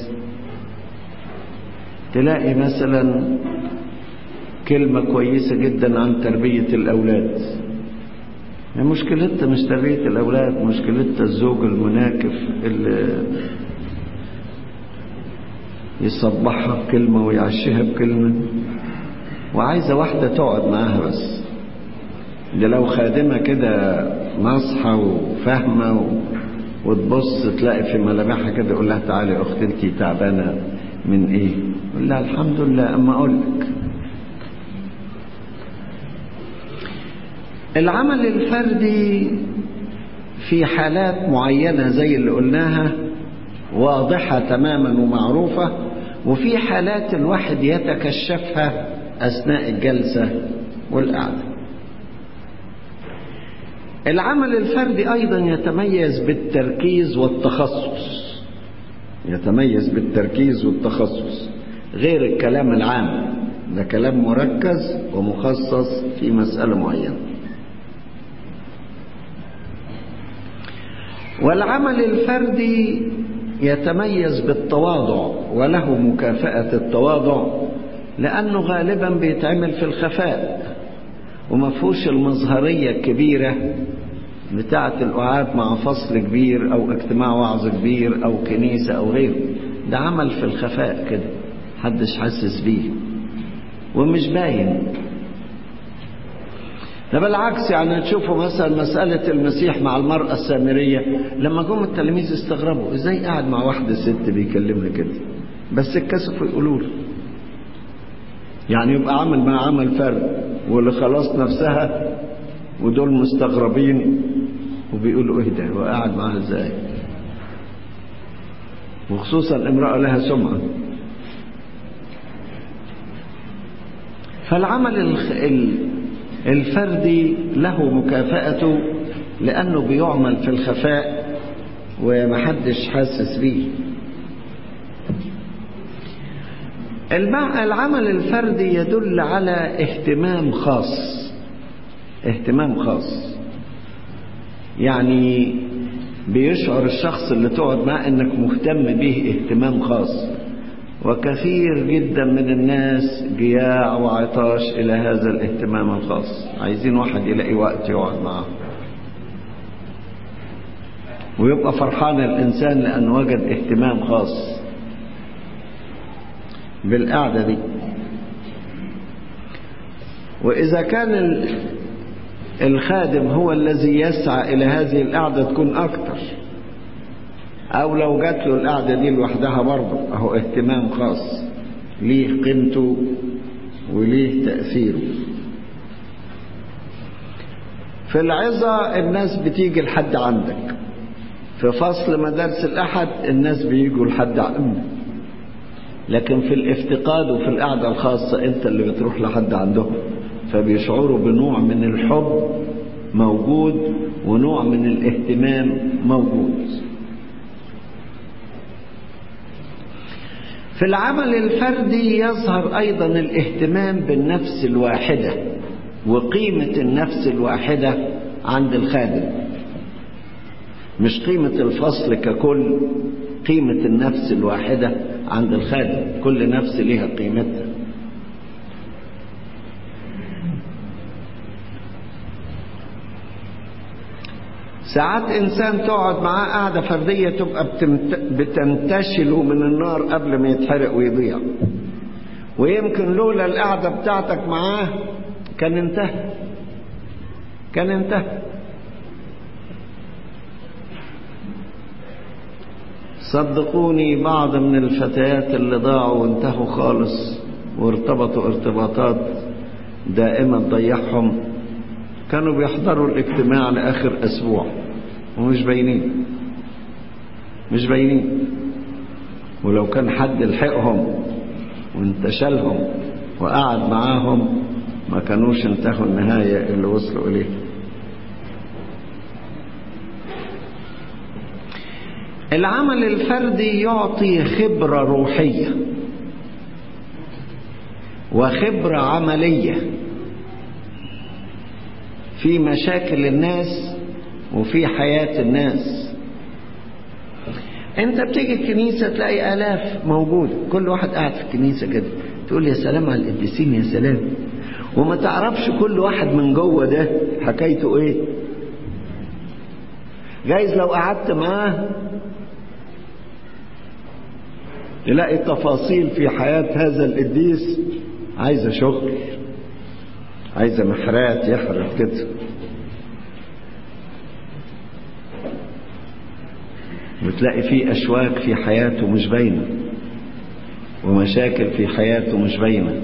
تلاقي مثلا كلمة كويسة جدا عن تربية الأولاد مشكلتها مش تربية الأولاد مشكلتها الزوج المناكف اللي يصبحها بكلمة ويعشيها بكلمة وعايزة واحدة تقعد معاها بس ده لو خادمة كده ناصحة وفاهمة و... وتبص تلاقي في ملامحها كده يقول لها تعالي يا أختي أنت تعبانة من إيه؟ يقول لها الحمد لله أما أقول لك العمل الفردي في حالات معينة زي اللي قلناها واضحة تماما ومعروفة وفي حالات الواحد يتكشفها أثناء الجلسة والقعدة العمل الفردي أيضا يتميز بالتركيز والتخصص يتميز بالتركيز والتخصص غير الكلام العام ده كلام مركز ومخصص في مسألة معينة والعمل الفردي يتميز بالتواضع وله مكافأة التواضع لأنه غالبا بيتعمل في الخفاء ومفهوش المظهرية الكبيرة بتاعة القعاد مع فصل كبير أو اجتماع وعظ كبير أو كنيسة أو غيره ده عمل في الخفاء كده محدش حاسس بيه ومش باين ده بالعكس يعني تشوفوا مثلا مسألة المسيح مع المرأة السامرية لما جم التلاميذ استغربوا ازاي قاعد مع واحدة ست بيكلمها كده بس اتكسفوا يقولوا له يعني يبقى عمل مع عمل فرد واللي خلاص نفسها ودول مستغربين وبيقولوا ايه ده هو قاعد معاها ازاي وخصوصا امرأة لها سمعة فالعمل الخ... الفردي له مكافأته لأنه بيعمل في الخفاء ومحدش حاسس بيه العمل الفردي يدل على اهتمام خاص اهتمام خاص يعني بيشعر الشخص اللي تقعد معاه انك مهتم به اهتمام خاص وكثير جدا من الناس جياع وعطاش الى هذا الاهتمام الخاص عايزين واحد يلاقي وقت يقعد معاه ويبقى فرحان الانسان لانه وجد اهتمام خاص بالقعدة دي وإذا كان الخادم هو الذي يسعى إلى هذه القعدة تكون أكتر أو لو جات له القعدة دي لوحدها برضه أهو اهتمام خاص ليه قيمته وليه تأثيره في العظة الناس بتيجي لحد عندك في فصل مدارس الأحد الناس بيجوا لحد عندك لكن في الافتقاد وفي القعدة الخاصة انت اللي بتروح لحد عندهم فبيشعروا بنوع من الحب موجود ونوع من الاهتمام موجود في العمل الفردي يظهر ايضا الاهتمام بالنفس الواحدة وقيمة النفس الواحدة عند الخادم مش قيمة الفصل ككل قيمة النفس الواحدة عند الخادم كل نفس لها قيمتها ساعات انسان تقعد معاه قعده فرديه تبقى بتنتشله من النار قبل ما يتحرق ويضيع ويمكن لولا القعده بتاعتك معاه كان انتهى كان انتهى صدقوني بعض من الفتيات اللي ضاعوا وانتهوا خالص وارتبطوا ارتباطات دائمة تضيعهم كانوا بيحضروا الاجتماع لآخر أسبوع ومش باينين مش باينين ولو كان حد لحقهم وانتشلهم وقعد معاهم ما كانوش انتهوا النهاية اللي وصلوا إليها العمل الفردي يعطي خبرة روحية وخبرة عملية في مشاكل الناس وفي حياة الناس انت بتيجي الكنيسة تلاقي آلاف موجود كل واحد قاعد في الكنيسة كده تقول يا سلام على القديسين يا سلام وما تعرفش كل واحد من جوه ده حكايته ايه جايز لو قعدت معاه تلاقي تفاصيل في حياة هذا القديس عايزة شغل عايزة محرات يحرق كده بتلاقي فيه أشواك في حياته مش باينة ومشاكل في حياته مش باينة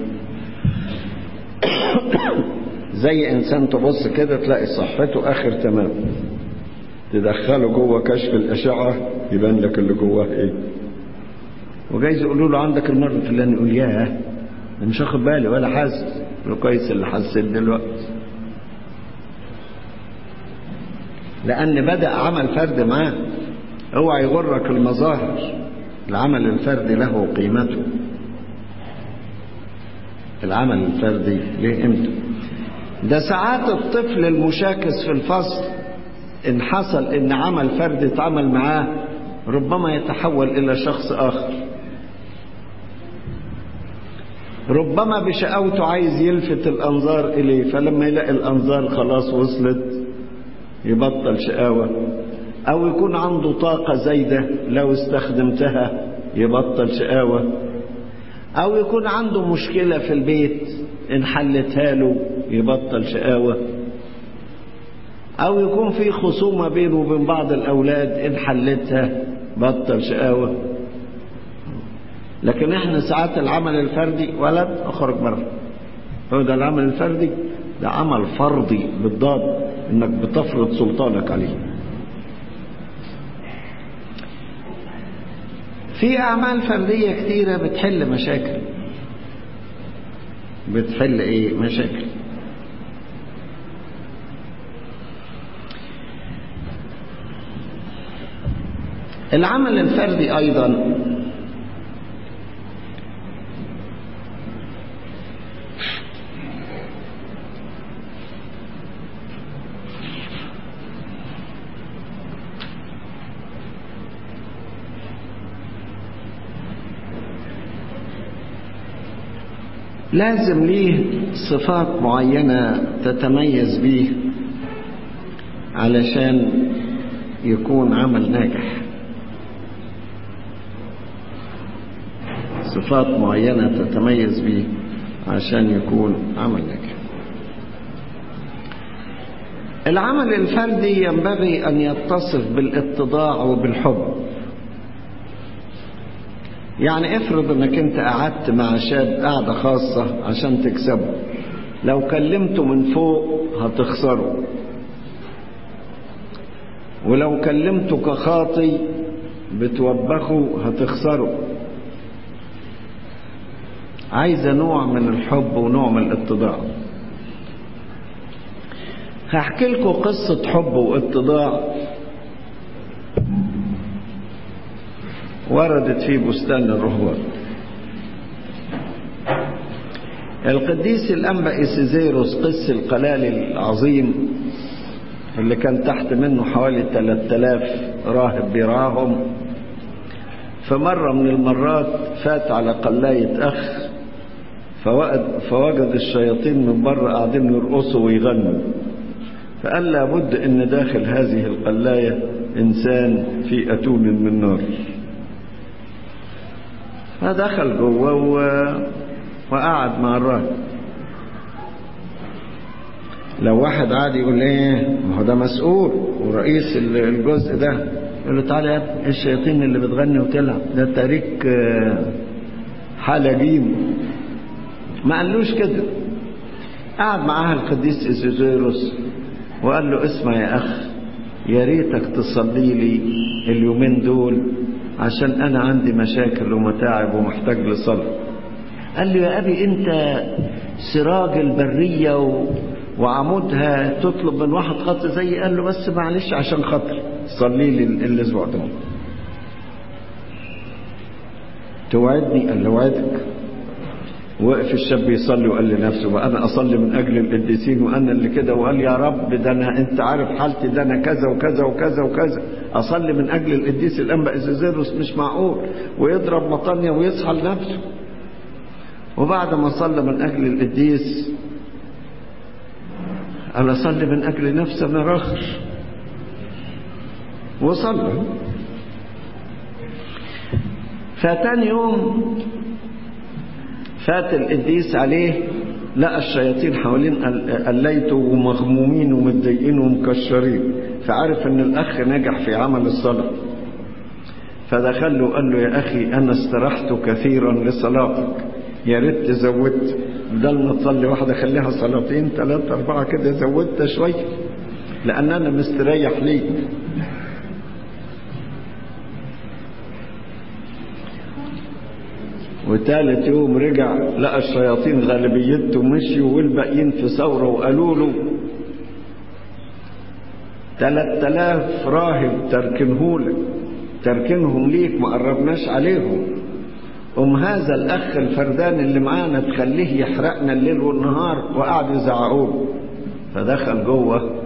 زي إنسان تبص كده تلاقي صحته آخر تمام تدخله جوه كشف الأشعة يبان لك اللي جواه إيه وجايز يقولوا له عندك المرض الفلاني يقول ياه مش واخد بالي ولا حاسس له كويس اللي حسيت دلوقتي لأن بدأ عمل فرد معاه اوعى يغرك المظاهر العمل الفردي له قيمته العمل الفردي ليه قيمته ده ساعات الطفل المشاكس في الفصل ان حصل ان عمل فردي اتعمل معاه ربما يتحول الى شخص اخر ربما بشقاوته عايز يلفت الانظار اليه فلما يلاقي الانظار خلاص وصلت يبطل شقاوه او يكون عنده طاقه زايده لو استخدمتها يبطل شقاوه او يكون عنده مشكله في البيت ان حلتها له يبطل شقاوه او يكون في خصومه بينه وبين بعض الاولاد ان حلتها بطل شقاوه لكن احنا ساعات العمل الفردي ولد اخرج بره هو ده العمل الفردي ده عمل فرضي بالضبط انك بتفرض سلطانك عليه في اعمال فرديه كتيره بتحل مشاكل بتحل ايه مشاكل العمل الفردي ايضا لازم ليه صفات معينة تتميز بيه علشان يكون عمل ناجح صفات معينة تتميز بيه عشان يكون عمل ناجح العمل الفردي ينبغي أن يتصف بالاتضاع وبالحب يعني افرض انك انت قعدت مع شاب قعدة خاصة عشان تكسبه لو كلمته من فوق هتخسره ولو كلمته كخاطي بتوبخه هتخسره عايزة نوع من الحب ونوع من الاتضاع هحكي لكم قصة حب واتضاع وردت في بستان الرهبان القديس الأنبا إسيزيروس قس القلال العظيم اللي كان تحت منه حوالي 3000 راهب بيراهم فمرة من المرات فات على قلاية أخ فوجد الشياطين من بره قاعدين يرقصوا ويغنوا فقال لابد ان داخل هذه القلاية انسان في اتون من نار فدخل جوه و... وقعد مع الراهب لو واحد عادي يقول ايه ما هو ده مسؤول ورئيس الجزء ده يقول له تعالى يا ابني الشياطين اللي بتغني وتلعب ده تاريك حالة جيم ما قالوش كده قعد معاها القديس إزيزيروس وقال له اسمع يا أخ يا ريتك تصلي لي اليومين دول عشان أنا عندي مشاكل ومتاعب ومحتاج لصلاة قال له يا أبي أنت سراج البرية و... وعمودها تطلب من واحد خط زي قال له بس معلش عشان خاطري صلي لي الاسبوع ده توعدني قال له وعدك وقف الشاب يصلي وقال لنفسه وانا اصلي من اجل القديسين وانا اللي كده وقال يا رب ده انا انت عارف حالتي ده انا كذا وكذا وكذا وكذا اصلي من اجل القديس الانبا ازازيروس مش معقول ويضرب مطانيا ويصحى لنفسه وبعد ما صلى من اجل القديس قال اصلي من اجل نفسي انا راخر وصلى فتاني يوم فات القديس عليه لقى الشياطين حوالين قليته ومغمومين ومتضايقين ومكشرين فعرف ان الاخ نجح في عمل الصلاه فدخل له وقال له يا اخي انا استرحت كثيرا لصلاتك يا ريت زودت بدل ما تصلي واحده خليها صلاتين ثلاثه اربعه كده زودت شويه لان انا مستريح ليك وثالث يوم رجع لقى الشياطين غالبيته مشيوا والباقيين في ثورة وقالوا له تلات تلاف راهب تركنهولك تركنهم ليك ما قربناش عليهم أم هذا الأخ الفردان اللي معانا تخليه يحرقنا الليل والنهار وقعدوا يزعقوه فدخل جوه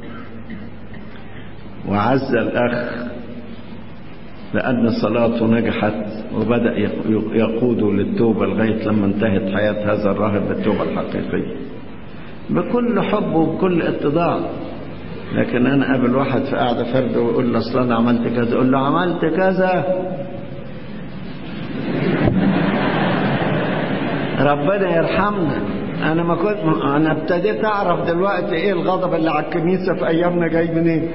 وعز الأخ لأن صلاته نجحت وبدأ يقوده للتوبة لغاية لما انتهت حياة هذا الراهب بالتوبة الحقيقية بكل حب وبكل اتضاع لكن أنا قابل واحد في قاعدة فرد ويقول له أصل أنا عملت كذا أقول له عملت كذا ربنا يرحمنا أنا ما كنت أنا ابتديت أعرف دلوقتي إيه الغضب اللي على الكنيسة في أيامنا جاي منين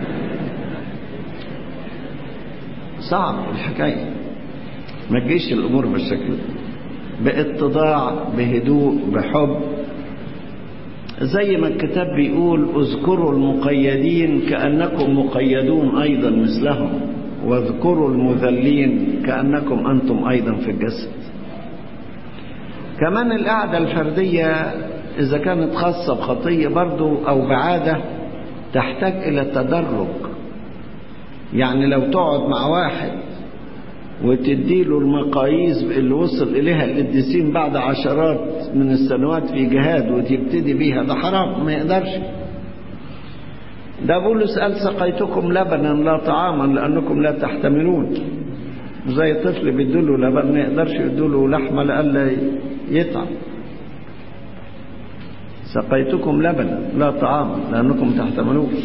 صعب الحكاية ما تجيش الأمور بالشكل ده باتضاع بهدوء بحب زي ما الكتاب بيقول اذكروا المقيدين كأنكم مقيدون أيضا مثلهم واذكروا المذلين كأنكم أنتم أيضا في الجسد كمان القعدة الفردية إذا كانت خاصة بخطية برضو أو بعادة تحتاج إلى تدرج يعني لو تقعد مع واحد وتديله المقاييس اللي وصل إليها القديسين بعد عشرات من السنوات في جهاد وتبتدي بيها ده حرام ما يقدرش ده بولس قال سقيتكم لبنا لا طعاما لأنكم لا تحتملون زي طفل بيدوله لبن ما يقدرش يدوله لحمة لألا يتعب سقيتكم لبنا لا طعاما لأنكم تحتملوش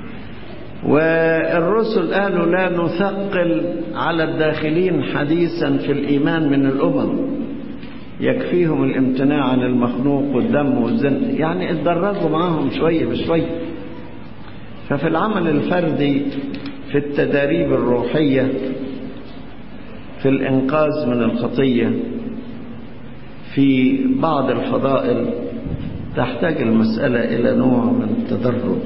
والرسل قالوا لا نثقل على الداخلين حديثا في الإيمان من الأمم يكفيهم الامتناع عن المخنوق والدم والزنا يعني اتدرجوا معاهم شوية بشوية ففي العمل الفردي في التداريب الروحية في الإنقاذ من الخطية في بعض الفضائل تحتاج المسألة إلى نوع من التدرج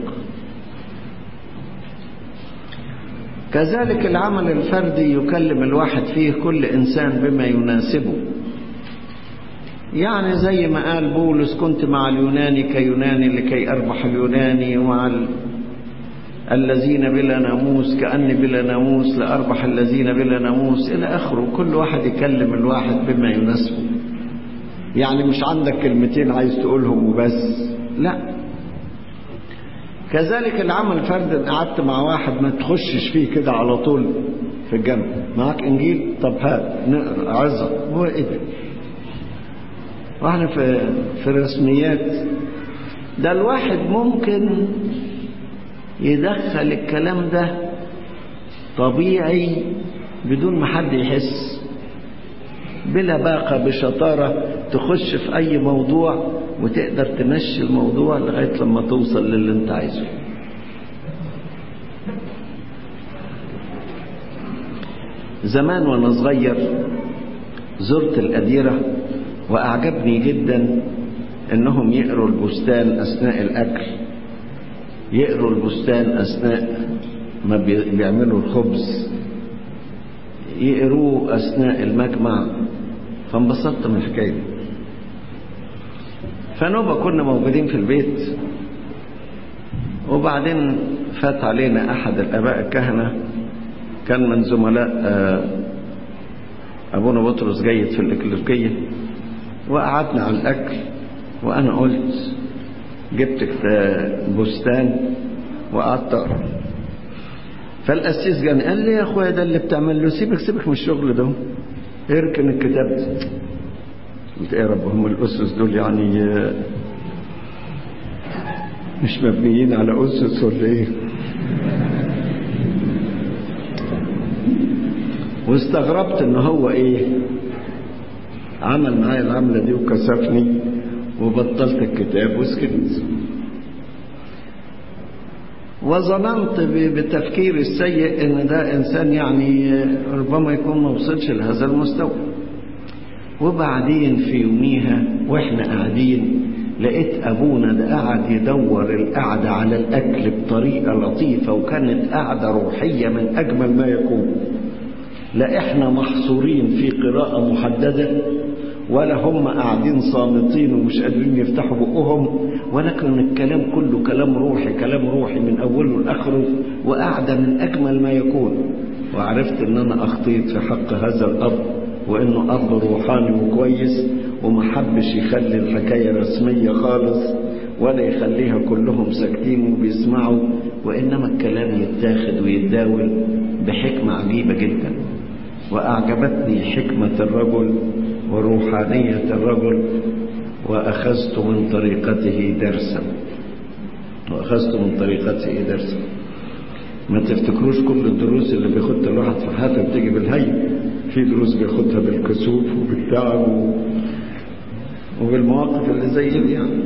كذلك العمل الفردي يكلم الواحد فيه كل إنسان بما يناسبه يعني زي ما قال بولس كنت مع اليوناني كيوناني لكي أربح اليوناني ومع ال... الذين بلا ناموس كأني بلا ناموس لأربح الذين بلا ناموس إلى آخره كل واحد يكلم الواحد بما يناسبه يعني مش عندك كلمتين عايز تقولهم وبس لا كذلك العمل فرد قعدت مع واحد ما تخشش فيه كده على طول في الجنب معاك انجيل طب هات نقرا عظه هو ايه ده واحنا في في الرسميات ده الواحد ممكن يدخل الكلام ده طبيعي بدون ما حد يحس بلا باقة بشطارة تخش في أي موضوع وتقدر تمشي الموضوع لغاية لما توصل للي انت عايزه زمان وانا صغير زرت الأديرة وأعجبني جدا انهم يقروا البستان اثناء الاكل يقروا البستان اثناء ما بيعملوا الخبز يقروه اثناء المجمع فانبسطت من الحكايه دي فنوبة كنا موجودين في البيت وبعدين فات علينا احد الاباء الكهنه كان من زملاء ابونا بطرس جيد في الاكليركيه وقعدنا على الاكل وانا قلت جبت بستان وقعدت اقرا فالقسيس جاني قال لي يا اخويا ده اللي بتعمل له سيبك سيبك من الشغل ده اركن الكتاب ده قلت يا رب هم الاسس دول يعني مش مبنيين على اسس ولا ايه واستغربت ان هو ايه عمل معايا العملة دي وكسفني وبطلت الكتاب وسكت وظننت بتفكير السيء ان ده انسان يعني ربما يكون ما وصلش لهذا المستوى وبعدين في يوميها واحنا قاعدين لقيت ابونا ده قاعد يدور القعده على الاكل بطريقه لطيفه وكانت قعده روحيه من اجمل ما يكون لا احنا محصورين في قراءه محدده ولا هم قاعدين صامتين ومش قادرين يفتحوا بقهم ولكن الكلام كله كلام روحي كلام روحي من اوله لاخره وقاعده من اجمل ما يكون وعرفت ان انا اخطيت في حق هذا الاب وانه اب روحاني وكويس وما حبش يخلي الحكايه رسميه خالص ولا يخليها كلهم ساكتين وبيسمعوا وانما الكلام يتاخد ويتداول بحكمه عجيبه جدا واعجبتني حكمه الرجل وروحانيه الرجل واخذت من طريقته درسا واخذت من طريقته درسا ما تفتكروش كل الدروس اللي بياخدها الواحد في حياته بتيجي بالهي في دروس بياخدها بالكسوف وبالتعب و... وبالمواقف اللي زي دي يعني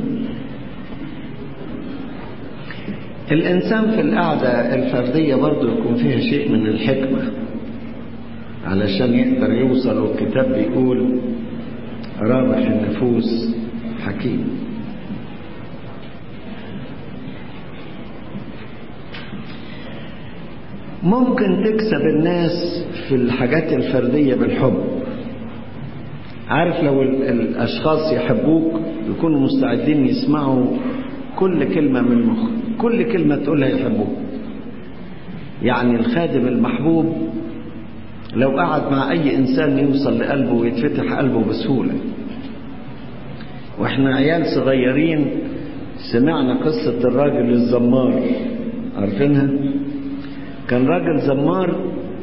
الإنسان في القعدة الفردية برضه يكون فيها شيء من الحكمة علشان يقدر يوصل والكتاب بيقول رابح النفوس حكيم ممكن تكسب الناس في الحاجات الفردية بالحب عارف لو الأشخاص يحبوك يكونوا مستعدين يسمعوا كل كلمة من مخ كل كلمة تقولها يحبوك يعني الخادم المحبوب لو قعد مع أي إنسان يوصل لقلبه ويتفتح قلبه بسهولة وإحنا عيال صغيرين سمعنا قصة الراجل الزمار عارفينها كان راجل زمار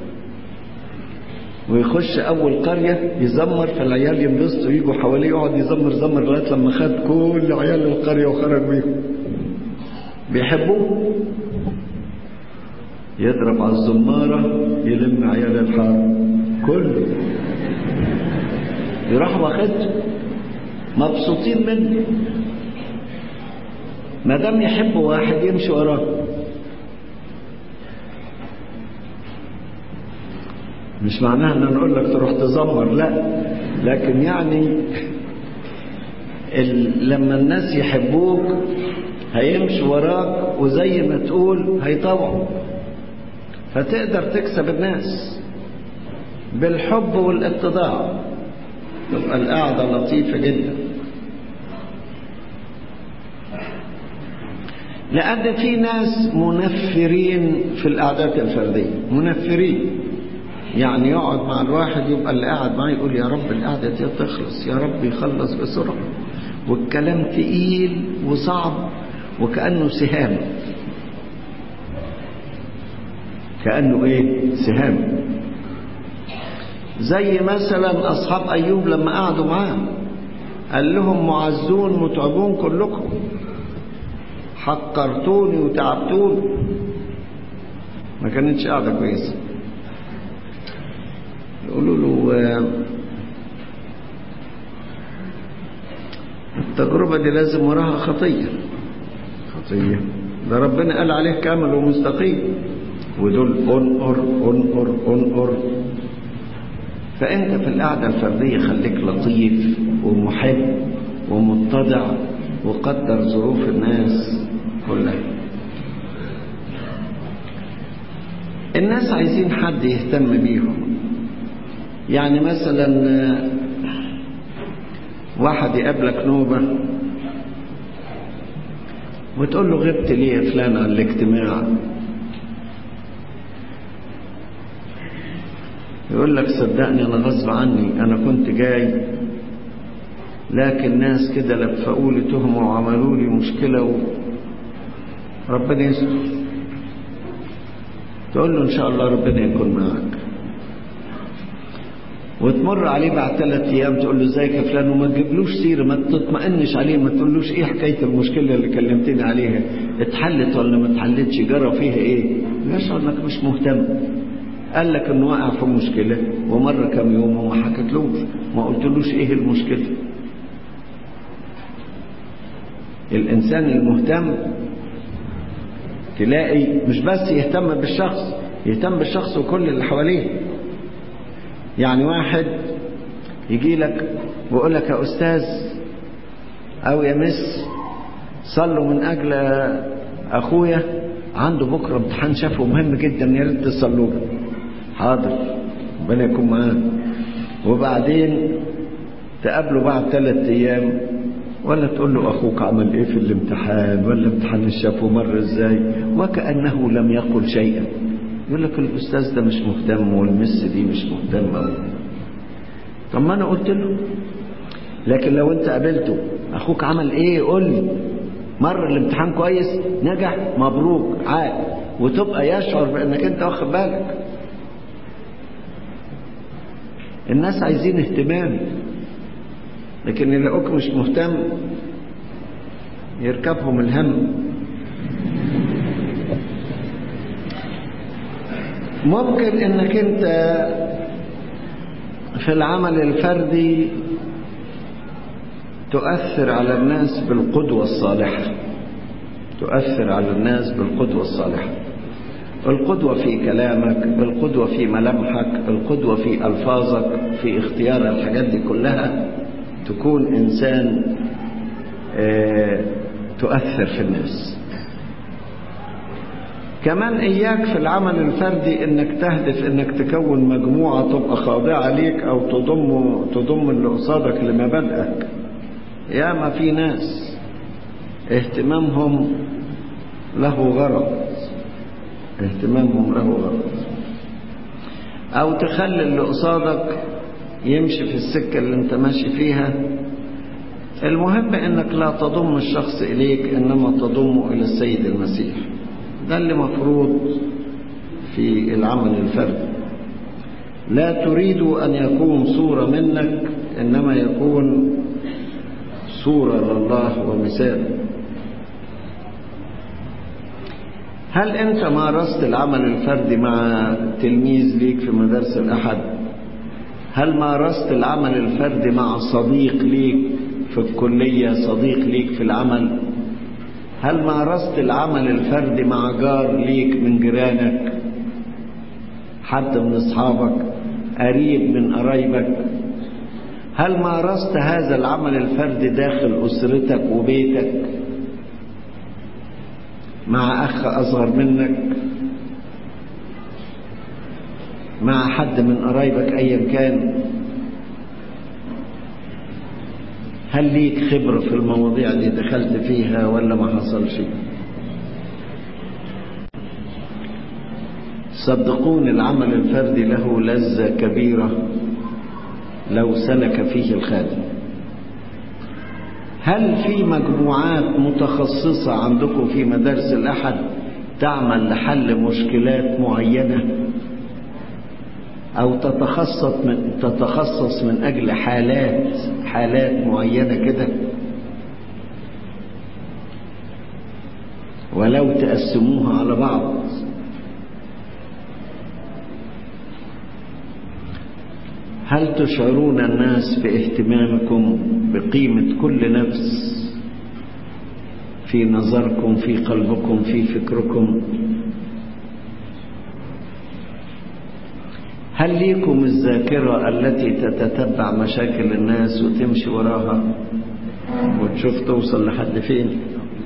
ويخش أول قرية يزمر فالعيال ينبسطوا يجوا حواليه يقعد يزمر زمر لغاية لما خد كل عيال القرية وخرج بيهم بيحبوه يضرب على الزمارة يلم عيال الحارة كله يروح واخدته مبسوطين منه ما دام يحب واحد يمشي وراه مش معناها ان انا اقول لك تروح تزمر لا لكن يعني ال... لما الناس يحبوك هيمشي وراك وزي ما تقول هيطوعوا فتقدر تكسب الناس بالحب والاتضاع تبقى القعدة لطيفة جدا لأن في ناس منفرين في القعدات الفردية منفرين يعني يقعد مع الواحد يبقى اللي قاعد معاه يقول يا رب القعدة دي تخلص يا رب يخلص بسرعة والكلام تقيل وصعب وكأنه سهام كأنه ايه سهام زي مثلا أصحاب أيوب لما قعدوا معاه قال لهم معزون متعبون كلكم حقرتوني وتعبتوني ما كانتش قاعدة كويسة يقولوا له التجربة دي لازم وراها خطية خطية ده ربنا قال عليه كامل ومستقيم ودول انقر انقر انقر فأنت في القعدة الفردية خليك لطيف ومحب ومتضع وقدر ظروف الناس كلها الناس عايزين حد يهتم بيهم يعني مثلا واحد يقابلك نوبة وتقول له غبت ليه يا فلان عن الاجتماع يقول لك صدقني انا غصب عني انا كنت جاي لكن ناس كده لفقوا لي تهمه وعملوا لي مشكله وربنا يستر تقول له ان شاء الله ربنا يكون معك وتمر عليه بعد ثلاث ايام تقول له ازيك يا فلان وما تجيبلوش سيره ما تطمئنش عليه ما تقولوش ايه حكايه المشكله اللي كلمتني عليها اتحلت ولا ما اتحلتش جرى فيها ايه يشعر انك مش مهتم قال لك انه وقع في مشكله ومر كم يوم وما حكتلوش ما قلتلوش ايه المشكله الانسان المهتم تلاقي مش بس يهتم بالشخص يهتم بالشخص وكل اللي حواليه يعني واحد يجي لك ويقول لك يا استاذ او يا مس صلوا من اجل اخويا عنده بكره امتحان شافه مهم جدا يا ريت تصلوا له حاضر ربنا يكون معاه وبعدين تقابله بعد ثلاث ايام ولا تقول له اخوك عمل ايه في الامتحان ولا امتحان الشافه مر ازاي وكانه لم يقل شيئا يقول لك الاستاذ ده مش مهتم والمس دي مش مهتمه طب ما انا قلت له لكن لو انت قابلته اخوك عمل ايه قول لي مر الامتحان كويس نجح مبروك عاد وتبقى يشعر بانك انت واخد بالك الناس عايزين اهتمام لكن يلاقوك مش مهتم يركبهم الهم ممكن انك انت في العمل الفردي تؤثر على الناس بالقدوة الصالحة تؤثر على الناس بالقدوة الصالحة القدوة في كلامك القدوة في ملامحك القدوة في ألفاظك في اختيار الحاجات دي كلها تكون إنسان اه تؤثر في الناس كمان إياك في العمل الفردي إنك تهدف إنك تكون مجموعة تبقى خاضعة ليك أو تضم تضم اللي قصادك لمبادئك ياما في ناس اهتمامهم له غرض اهتمامهم له غرض او تخلي اللي قصادك يمشي في السكة اللي انت ماشي فيها المهم انك لا تضم الشخص اليك انما تضمه الى السيد المسيح ده اللي مفروض في العمل الفردي لا تريد ان يكون صورة منك انما يكون صورة لله ومثال هل أنت مارست العمل الفردي مع تلميذ ليك في مدارس الأحد هل مارست العمل الفردي مع صديق ليك في الكلية صديق ليك في العمل هل مارست العمل الفردي مع جار ليك من جيرانك حد من أصحابك قريب من قرايبك هل مارست هذا العمل الفردي داخل أسرتك وبيتك مع أخ أصغر منك مع حد من قرايبك أيا كان هل ليك خبرة في المواضيع دي دخلت فيها ولا ما حصلش صدقون العمل الفردي له لذة كبيرة لو سلك فيه الخادم هل في مجموعات متخصصة عندكم في مدارس الأحد تعمل لحل مشكلات معينة أو تتخصص من, تتخصص من أجل حالات حالات معينة كده ولو تقسموها على بعض هل تشعرون الناس باهتمامكم بقيمة كل نفس في نظركم في قلبكم في فكركم هل ليكم الذاكرة التي تتتبع مشاكل الناس وتمشي وراها وتشوف توصل لحد فين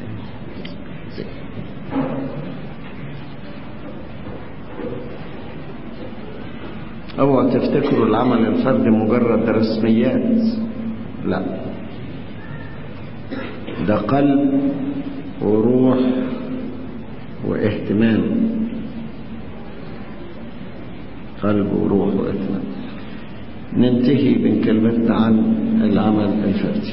اوعوا تفتكروا العمل الفردي مجرد رسميات لا ده قلب وروح واهتمام قلب وروح واهتمام ننتهي من كلمتنا عن العمل الفردي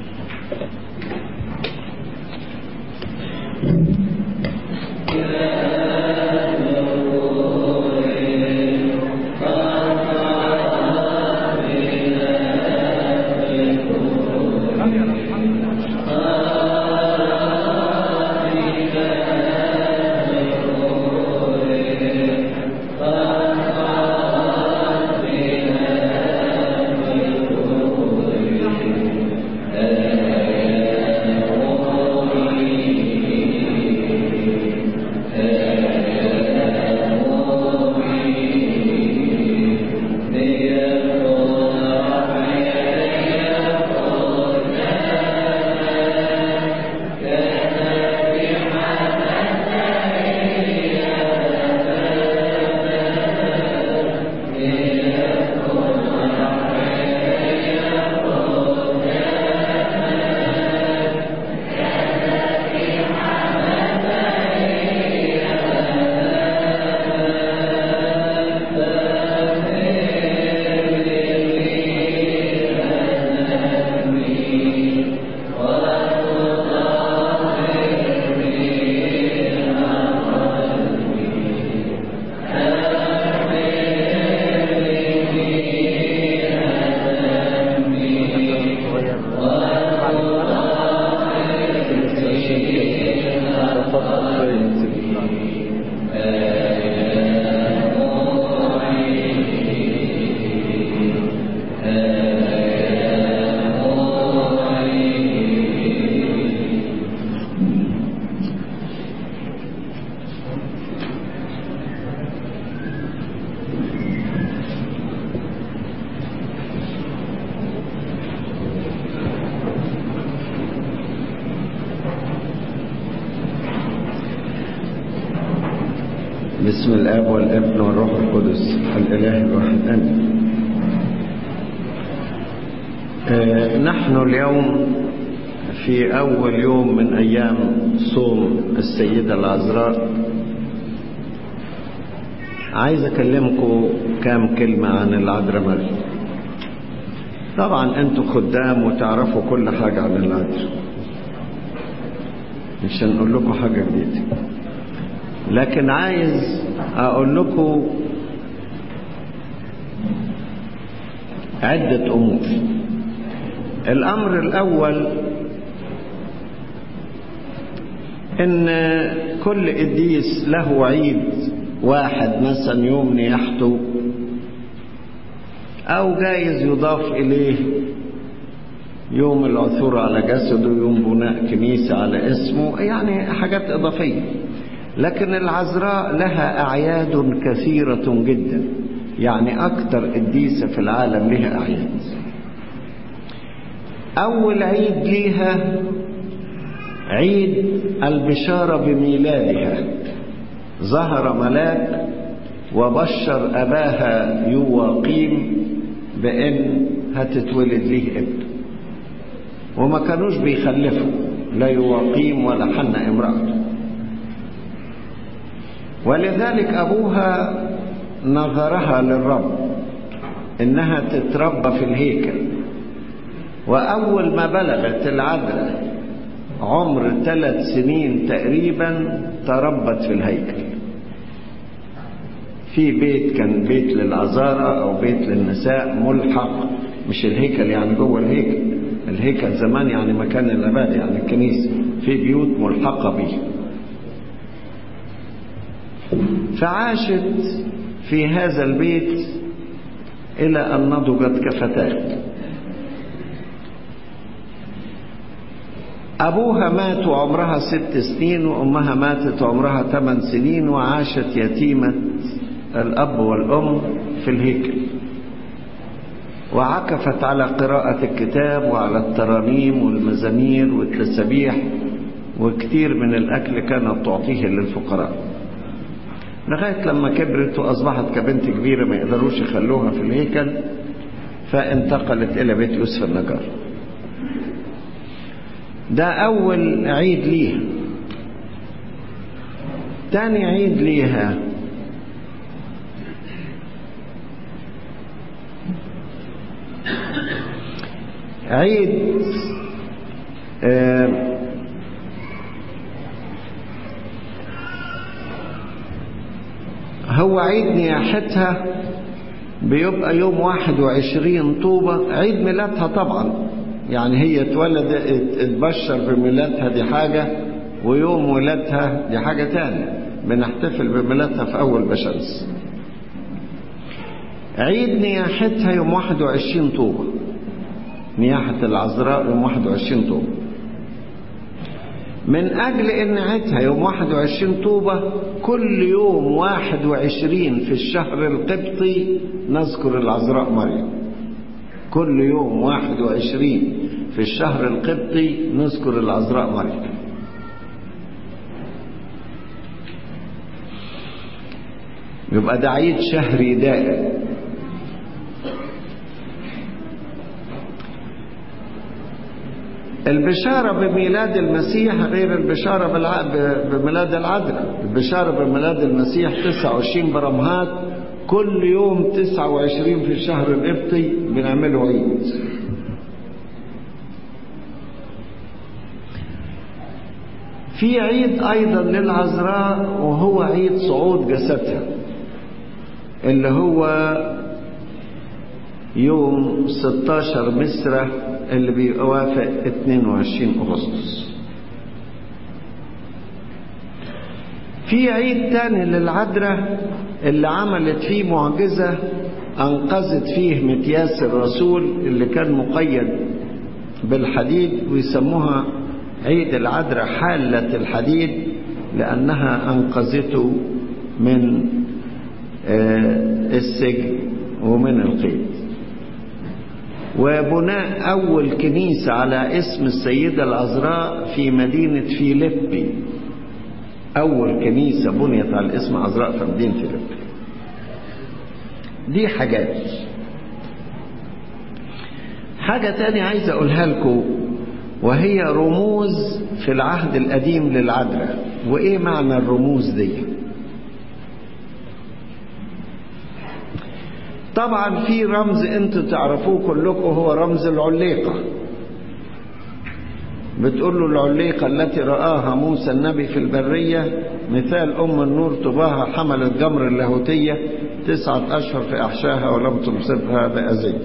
بسم الاب والابن والروح القدس الاله الواحد امين آه نحن اليوم في اول يوم من ايام صوم السيده العذراء عايز اكلمكم كام كلمه عن العذراء مريم طبعا انتوا خدام وتعرفوا كل حاجه عن العذراء مش هنقول لكم حاجه جديده لكن عايز اقول لكم عدة امور الامر الاول ان كل قديس له عيد واحد مثلا يوم نياحته او جايز يضاف اليه يوم العثور على جسده يوم بناء كنيسة على اسمه يعني حاجات اضافية لكن العذراء لها أعياد كثيرة جدا يعني أكثر قديسة في العالم لها أعياد أول عيد ليها عيد البشارة بميلادها ظهر ملاك وبشر أباها يواقيم بأن هتتولد ليه ابن وما كانوش بيخلفوا لا يواقيم ولا حنا امرأته ولذلك أبوها نظرها للرب إنها تتربى في الهيكل وأول ما بلغت العذراء عمر ثلاث سنين تقريبا تربت في الهيكل في بيت كان بيت للعذارى أو بيت للنساء ملحق مش الهيكل يعني جوه الهيكل الهيكل زمان يعني مكان العبادة يعني الكنيسة في بيوت ملحقة به فعاشت في هذا البيت إلى أن نضجت كفتاة أبوها مات وعمرها ست سنين وأمها ماتت وعمرها ثمان سنين وعاشت يتيمة الأب والأم في الهيكل وعكفت على قراءة الكتاب وعلى الترانيم والمزامير والتسبيح وكثير من الأكل كانت تعطيه للفقراء لغاية لما كبرت وأصبحت كبنت كبيرة ما يقدروش يخلوها في الهيكل فانتقلت إلى بيت يوسف النجار ده أول عيد ليها تاني عيد ليها عيد آه هو عيد نياحتها بيبقى يوم واحد وعشرين طوبة عيد ميلادها طبعا يعني هي اتولد اتبشر بميلادها دي حاجة ويوم ولادها دي حاجة تانية بنحتفل بميلادها في أول بشمس عيد نياحتها يوم واحد وعشرين طوبة نياحة العذراء يوم واحد وعشرين طوبة من أجل إن عيدها يوم واحد وعشرين طوبة كل يوم واحد وعشرين في الشهر القبطي نذكر العذراء مريم كل يوم واحد وعشرين في الشهر القبطي نذكر العذراء مريم يبقى ده عيد شهري دائم البشارة بميلاد المسيح غير البشارة بالع... بميلاد العذراء البشارة بميلاد المسيح 29 برمهات كل يوم 29 في الشهر القبطي بنعمله عيد في عيد أيضا للعذراء وهو عيد صعود جسدها اللي هو يوم 16 مصرة اللي بيوافق 22 أغسطس في عيد تاني للعذراء اللي عملت فيه معجزة أنقذت فيه متياس الرسول اللي كان مقيد بالحديد ويسموها عيد العذراء حالة الحديد لأنها أنقذته من السجن ومن القيد وبناء أول كنيسة على اسم السيدة العذراء في مدينة فيليبي أول كنيسة بنيت على اسم عذراء في مدينة فيليبي دي حاجات حاجة تانية عايز أقولها لكم وهي رموز في العهد القديم للعذراء وإيه معنى الرموز دي طبعا في رمز انتوا تعرفوه كلكم هو رمز العليقة بتقول له العليقة التي رآها موسى النبي في البرية مثال أم النور طباها حملت جمر اللاهوتية تسعة أشهر في أحشاها ولم تمسكها بأذية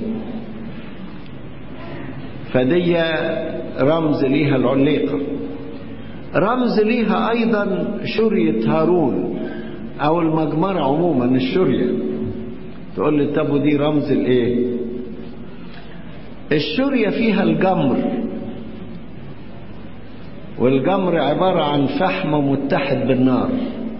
فدي رمز ليها العليقة رمز ليها أيضا شرية هارون أو المجمرة عموما الشرية تقول لي طب ودي رمز الايه الشرية فيها الجمر والجمر عبارة عن فحم متحد بالنار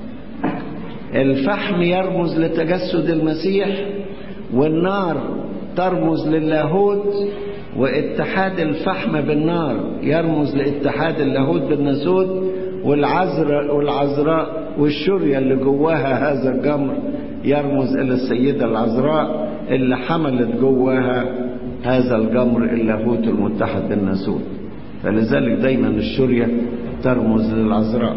الفحم يرمز لتجسد المسيح والنار ترمز للاهوت واتحاد الفحم بالنار يرمز لاتحاد اللاهوت بالناسوت والعذراء والعذراء والشرية اللي جواها هذا الجمر يرمز إلى السيدة العذراء اللي حملت جواها هذا الجمر اللاهوت المتحد بالناسوت فلذلك دايما الشرية ترمز للعذراء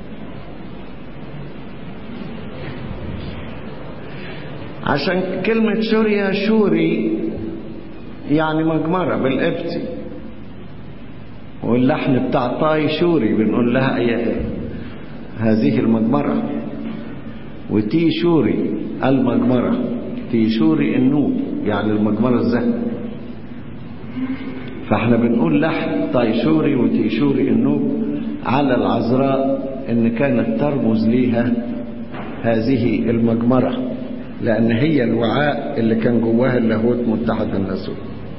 عشان كلمة شوريا شوري يعني مجمرة بالقبطي واللحن بتاع طاي شوري بنقول لها هذه المجمرة وتي شوري المجمرة تي شوري النوب يعني المجمرة الذهب فاحنا بنقول لحن طيشوري وتيشوري النوب على العذراء ان كانت ترمز ليها هذه المجمرة لان هي الوعاء اللي كان جواها اللاهوت متحد بالناسوت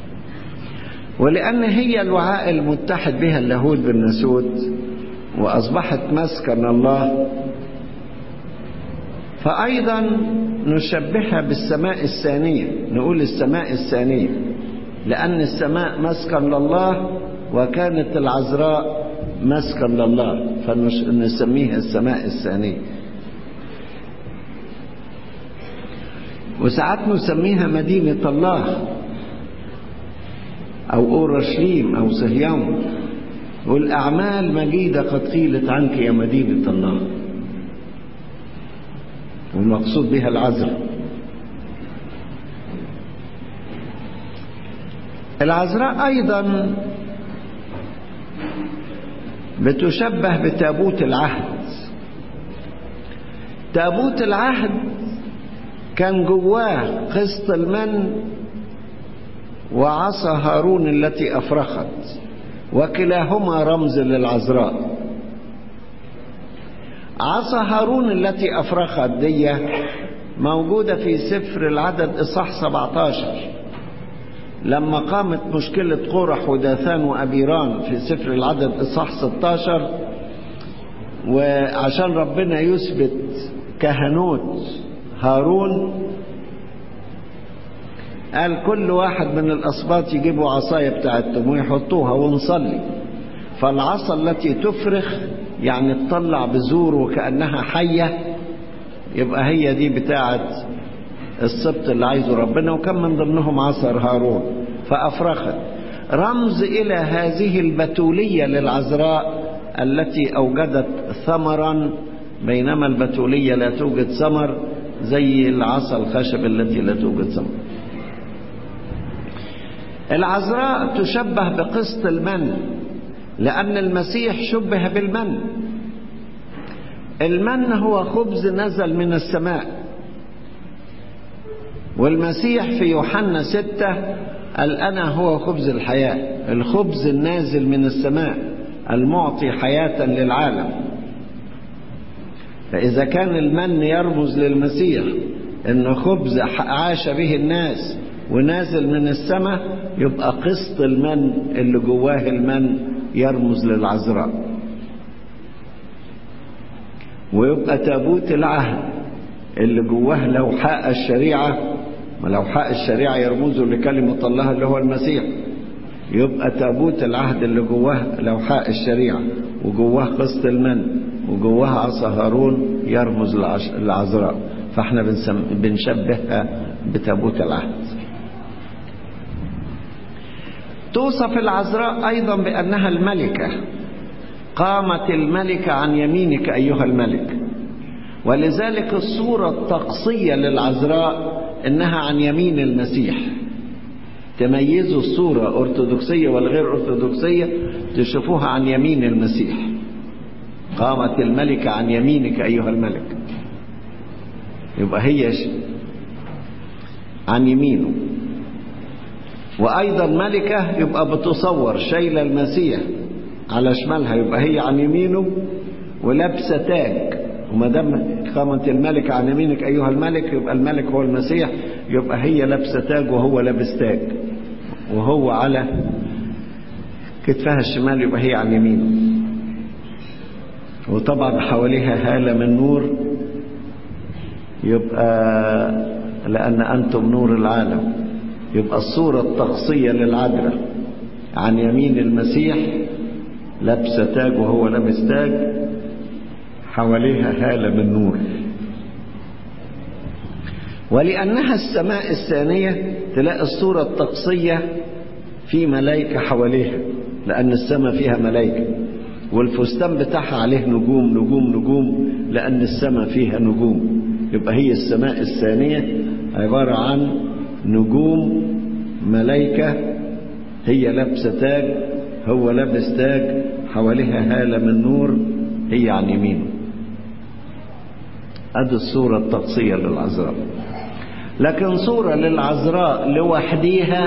ولان هي الوعاء المتحد بها اللاهوت بالناسوت واصبحت مسكن الله فأيضا نشبهها بالسماء الثانية نقول السماء الثانية لأن السماء مسكن لله وكانت العذراء مسكن لله فنسميها السماء الثانية وساعات نسميها مدينة الله أو أورشليم أو صهيون والأعمال مجيدة قد قيلت عنك يا مدينة الله والمقصود بها العذراء العذراء أيضا بتشبه بتابوت العهد تابوت العهد كان جواه قسط المن وعصا هارون التي أفرخت وكلاهما رمز للعذراء عصا هارون التي أفرخت دي موجودة في سفر العدد إصحاح 17 لما قامت مشكلة قرح وداثان وأبيران في سفر العدد إصحاح 16 وعشان ربنا يثبت كهنوت هارون قال كل واحد من الأسباط يجيبوا عصاية بتاعتهم ويحطوها ونصلي فالعصا التي تفرخ يعني تطلع بذور وكأنها حية يبقى هي دي بتاعت السبط اللي عايزه ربنا وكان من ضمنهم عصر هارون فأفرخت رمز إلى هذه البتولية للعذراء التي أوجدت ثمرا بينما البتولية لا توجد ثمر زي العصا الخشب التي لا توجد ثمر العذراء تشبه بقسط المن لأن المسيح شبه بالمن المن هو خبز نزل من السماء والمسيح في يوحنا ستة قال أنا هو خبز الحياة الخبز النازل من السماء المعطي حياة للعالم فإذا كان المن يرمز للمسيح إن خبز عاش به الناس ونازل من السماء يبقى قسط المن اللي جواه المن يرمز للعذراء ويبقى تابوت العهد اللي جواه لوحاء الشريعة ما لوحاء الشريعة يرمزوا لكلمة الله اللي هو المسيح يبقى تابوت العهد اللي جواه لوحاء الشريعة وجواه قسط المن وجواه عصا هارون يرمز للعذراء فاحنا بنشبهها بتابوت العهد توصف العذراء أيضا بأنها الملكة قامت الملكة عن يمينك أيها الملك ولذلك الصورة الطقسية للعذراء إنها عن يمين المسيح تميزوا الصورة أرثوذكسية والغير أرثوذكسية تشوفوها عن يمين المسيح قامت الملكة عن يمينك أيها الملك يبقى هي عن يمينه وأيضا ملكة يبقى بتصور شايلة المسيح على شمالها يبقى هي عن يمينه ولابسة تاج وما دام قامت الملكة عن يمينك أيها الملك يبقى الملك هو المسيح يبقى هي لابسة تاج وهو لابس تاج وهو على كتفها الشمال يبقى هي عن يمينه وطبعا حواليها هالة من نور يبقى لأن أنتم نور العالم يبقى الصورة الطقسية للعذراء عن يمين المسيح لابسة تاج وهو لابس تاج حواليها هالة من نور ولأنها السماء الثانية تلاقي الصورة الطقسية في ملائكة حواليها لأن السماء فيها ملائكة والفستان بتاعها عليه نجوم نجوم نجوم لأن السماء فيها نجوم يبقى هي السماء الثانية عبارة عن نجوم ملائكة هي لابسة تاج هو لابس تاج حواليها هالة من نور هي عن يمينه ادي الصورة الطقسية للعذراء لكن صورة للعذراء لوحديها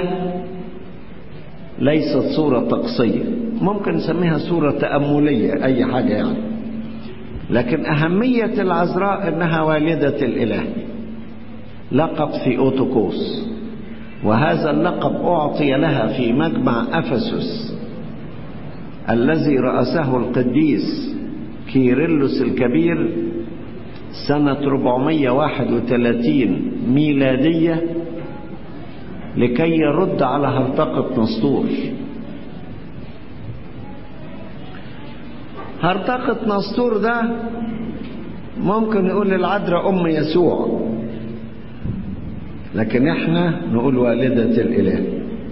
ليست صورة طقسية ممكن نسميها صورة تأملية أي حاجة يعني لكن أهمية العذراء أنها والدة الإله لقب ثيوتوكوس وهذا اللقب أعطي لها في مجمع أفسس الذي رأسه القديس كيرلس الكبير سنة 431 ميلادية لكي يرد على هرطقة نسطور هرطقة نسطور ده ممكن نقول العذراء أم يسوع لكن احنا نقول والدة الإله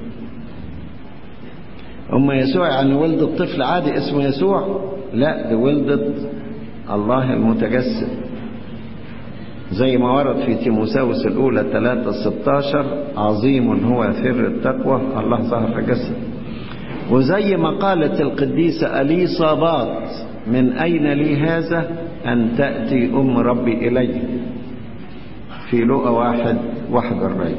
أم يسوع يعني ولدت طفل عادي اسمه يسوع لا دي ولدت الله المتجسد زي ما ورد في تيموساوس الأولى 3 16 عظيم هو سر التقوى الله ظهر جسد وزي ما قالت القديسة أليصابات من أين لي هذا أن تأتي أم ربي إلي في لقى واحد واحد واربعين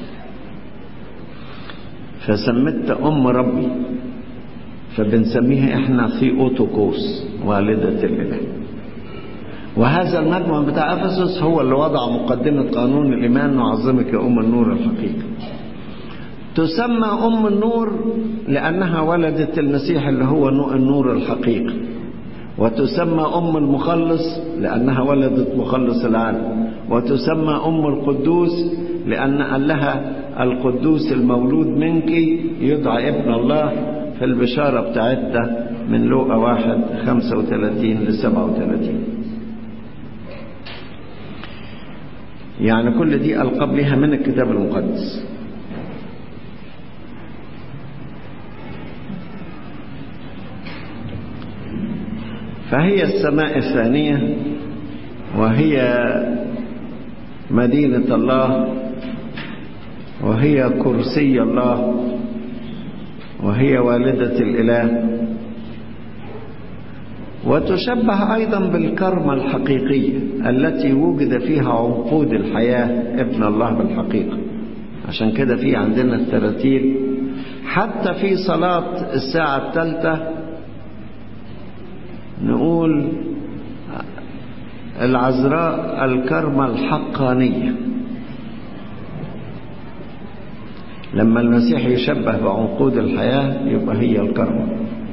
فسمت أم ربي فبنسميها احنا ثيوتوكوس والدة الإله وهذا المجمع بتاع أفسس هو اللي وضع مقدمة قانون الإيمان نعظمك يا أم النور الحقيقي تسمى أم النور لأنها ولدت المسيح اللي هو النور الحقيقي وتسمى أم المخلص لأنها ولدت مخلص العالم وتسمى أم القدوس لأن قال لها القدوس المولود منك يدعى ابن الله في البشارة بتاعتها من لوقا واحد خمسة وثلاثين لسبعة وثلاثين يعني كل دي ألقاب لها من الكتاب المقدس فهي السماء الثانية وهي مدينة الله وهي كرسي الله وهي والدة الإله وتشبه أيضا بالكرمة الحقيقية التي وجد فيها عنقود الحياة ابن الله بالحقيقة عشان كده في عندنا التراتيل حتى في صلاة الساعة الثالثة نقول العذراء الكرمة الحقانية لما المسيح يشبه بعنقود الحياة يبقى هي الكرمة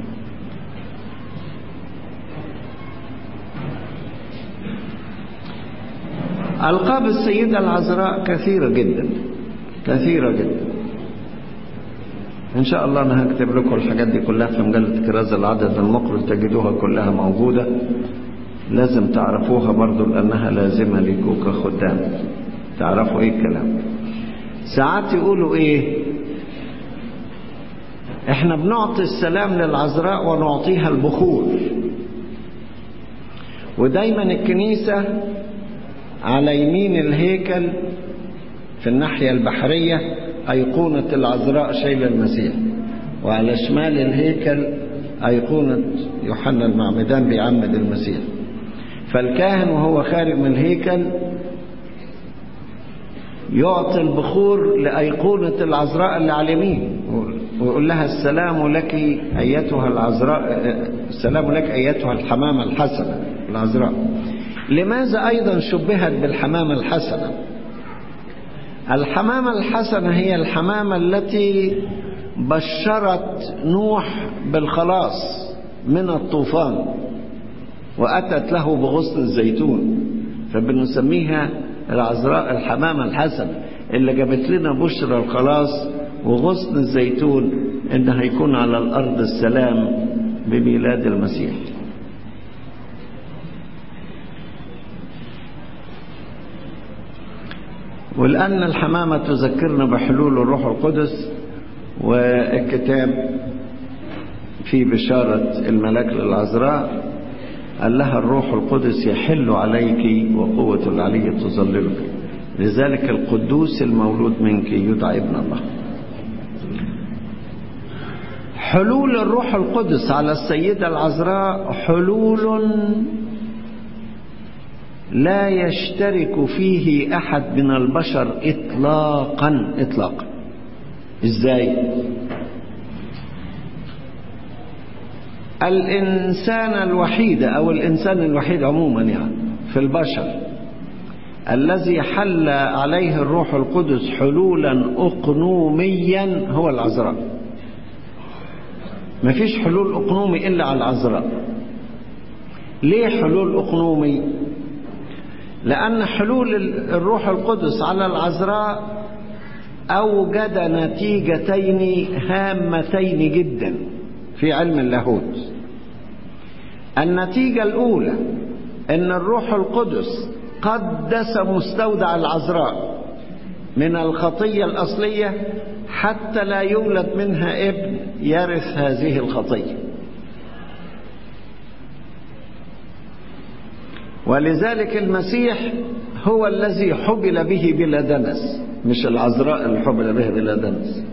ألقاب السيدة العذراء كثيرة جدا كثيرة جدا إن شاء الله أنا هكتب لكم الحاجات دي كلها في مجلة كراز العدد المقرض تجدوها كلها موجودة لازم تعرفوها برضو لأنها لازمة ليكوا كخدام تعرفوا إيه الكلام ساعات يقولوا إيه إحنا بنعطي السلام للعذراء ونعطيها البخور ودايما الكنيسة على يمين الهيكل في الناحية البحرية أيقونة العذراء شيل المسيح وعلى شمال الهيكل أيقونة يوحنا المعمدان بيعمد المسيح فالكاهن وهو خارج من الهيكل يعطي البخور لأيقونة العذراء اللي على اليمين ويقول لها السلام لك أيتها العذراء السلام لك أيتها الحمامة الحسنة العذراء لماذا أيضا شبهت بالحمامة الحسنة الحمامة الحسنة هي الحمامة التي بشرت نوح بالخلاص من الطوفان وأتت له بغصن الزيتون فبنسميها العذراء الحمامة الحسنة اللي جابت لنا بشرى الخلاص وغصن الزيتون إن هيكون على الأرض السلام بميلاد المسيح ولأن الحمامة تذكرنا بحلول الروح القدس والكتاب في بشارة الملاك للعذراء قال لها الروح القدس يحل عليك وقوة العلي تظللك لذلك القدوس المولود منك يدعى ابن الله حلول الروح القدس على السيدة العذراء حلول لا يشترك فيه أحد من البشر إطلاقا إطلاقا إزاي الإنسان الوحيد أو الإنسان الوحيد عموما يعني في البشر الذي حل عليه الروح القدس حلولا أقنوميا هو العذراء ما فيش حلول أقنومي إلا على العذراء ليه حلول أقنومي لأن حلول الروح القدس على العذراء أوجد نتيجتين هامتين جدا في علم اللاهوت النتيجة الأولى أن الروح القدس قدس مستودع العذراء من الخطية الأصلية حتى لا يولد منها ابن يرث هذه الخطية ولذلك المسيح هو الذي حبل به بلا دنس مش العذراء اللي حبل بها بلا دنس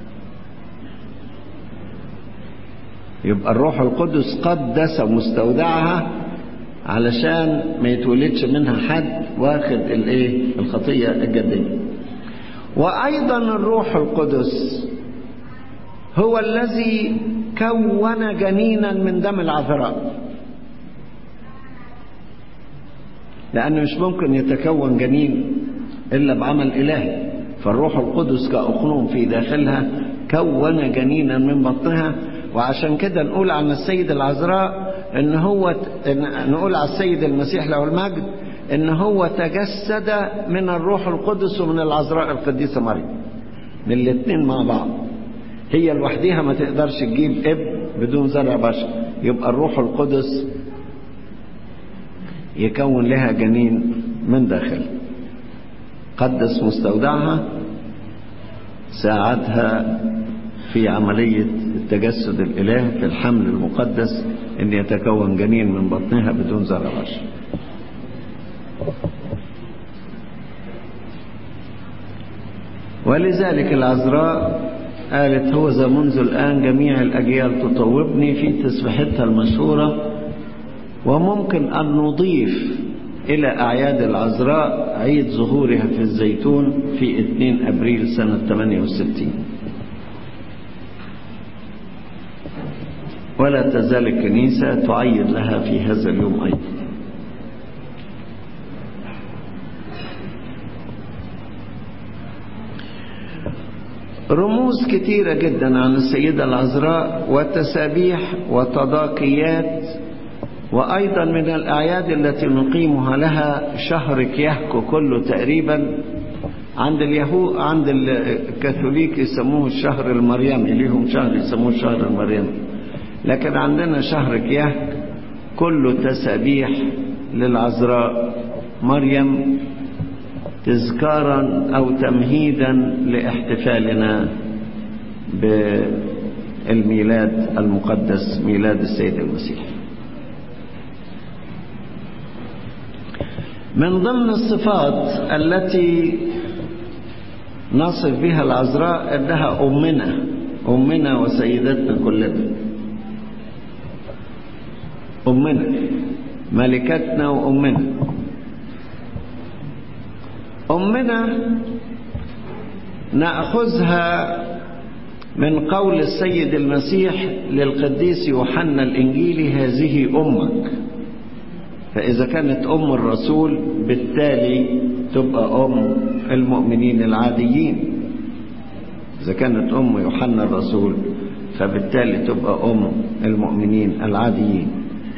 يبقى الروح القدس قدس مستودعها علشان ما يتولدش منها حد واخد الايه الخطيه الجديه وايضا الروح القدس هو الذي كون جنينا من دم العذراء لأنه مش ممكن يتكون جنين إلا بعمل إلهي فالروح القدس كأخنوم في داخلها كون جنينا من بطنها وعشان كده نقول عن السيد العذراء ان هو إن نقول على السيد المسيح له المجد ان هو تجسد من الروح القدس ومن العذراء القديسة مريم من الاثنين مع بعض هي لوحدها ما تقدرش تجيب ابن بدون زرع بشر يبقى الروح القدس يكون لها جنين من داخل قدس مستودعها ساعدها في عملية التجسد الإلهي في الحمل المقدس أن يتكون جنين من بطنها بدون زرع بشر ولذلك العذراء قالت هو ذا منذ الآن جميع الأجيال تطوبني في تسبيحتها المشهورة وممكن أن نضيف إلى أعياد العذراء عيد ظهورها في الزيتون في 2 أبريل سنة 68 ولا تزال الكنيسة تعيد لها في هذا اليوم أيضا رموز كثيرة جدا عن السيدة العذراء وتسابيح وتضاقيات وأيضا من الأعياد التي نقيمها لها شهر كيهكو كله تقريبا عند اليهود عند الكاثوليك يسموه الشهر المريمي ليهم شهر يسموه الشهر المريمي لكن عندنا شهر كيهك كله تسابيح للعذراء مريم تذكارا أو تمهيدا لاحتفالنا بالميلاد المقدس ميلاد السيد المسيح من ضمن الصفات التي نصف بها العذراء انها امنا امنا وسيدتنا كلنا امنا ملكتنا وامنا امنا ناخذها من قول السيد المسيح للقديس يوحنا الانجيلي هذه امك فإذا كانت أم الرسول بالتالي تبقى أم المؤمنين العاديين إذا كانت أم يوحنا الرسول فبالتالي تبقى أم المؤمنين العاديين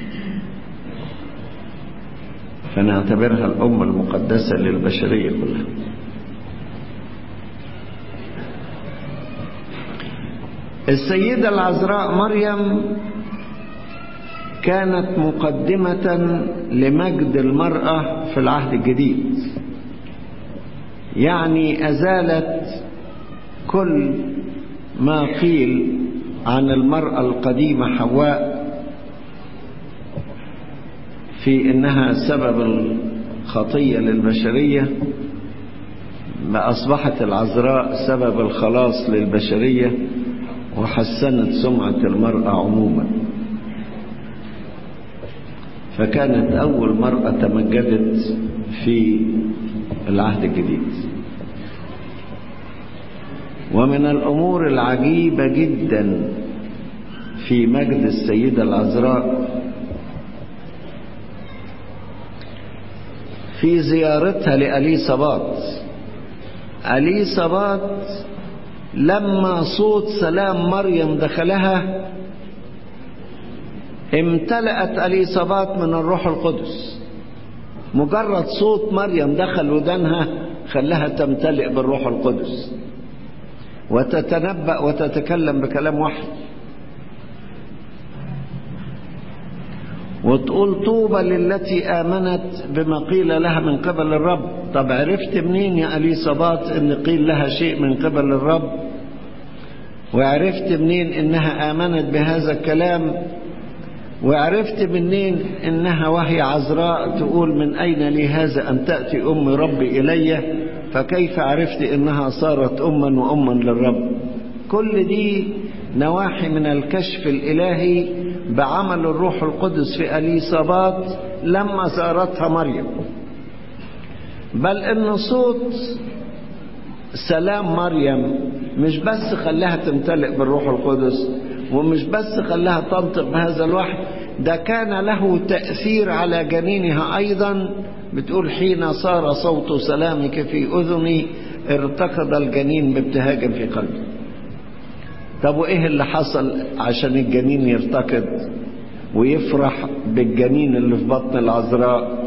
فنعتبرها الأم المقدسة للبشرية كلها السيدة العذراء مريم كانت مقدمة لمجد المرأة في العهد الجديد يعني أزالت كل ما قيل عن المرأة القديمة حواء في إنها سبب الخطية للبشرية ما أصبحت العذراء سبب الخلاص للبشرية وحسنت سمعة المرأة عموماً فكانت أول مرأة تمجدت في العهد الجديد ومن الأمور العجيبة جدا في مجد السيدة العذراء في زيارتها لأليصابات أليصابات لما صوت سلام مريم دخلها امتلأت أليصابات من الروح القدس مجرد صوت مريم دخل ودانها خلاها تمتلئ بالروح القدس وتتنبأ وتتكلم بكلام وحي وتقول طوبى للتي آمنت بما قيل لها من قبل الرب طب عرفت منين يا أليصابات ان قيل لها شيء من قبل الرب وعرفت منين انها آمنت بهذا الكلام وعرفت منين انها وهي عذراء تقول من اين لي هذا ان تأتي ام ربي الي فكيف عرفت انها صارت اما واما للرب كل دي نواحي من الكشف الالهي بعمل الروح القدس في اليصابات لما زارتها مريم بل ان صوت سلام مريم مش بس خلاها تمتلئ بالروح القدس ومش بس خلاها تنطق بهذا الوحي ده كان له تأثير على جنينها أيضا بتقول حين صار صوت سلامك في أذني ارتقد الجنين بابتهاج في قلبي طب وإيه اللي حصل عشان الجنين يرتقد ويفرح بالجنين اللي في بطن العذراء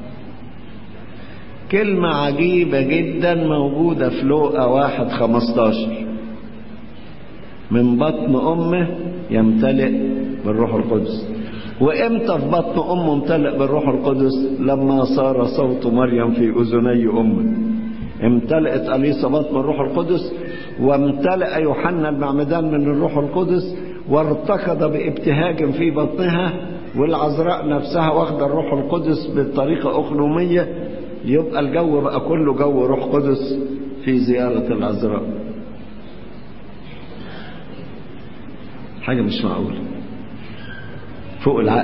كلمة عجيبة جدا موجودة في لوقا واحد خمستاشر من بطن أمه يمتلئ بالروح القدس وإمتى في بطن أمه امتلئ بالروح القدس لما صار صوت مريم في أذني أمه امتلئت أليصابات بالروح القدس وامتلأ يوحنا المعمدان من الروح القدس وارتقد بابتهاج في بطنها والعذراء نفسها واخدة الروح القدس بطريقة أخنومية يبقى الجو بقى كله جو روح قدس في زيارة العذراء حاجة مش معقولة فوق العقل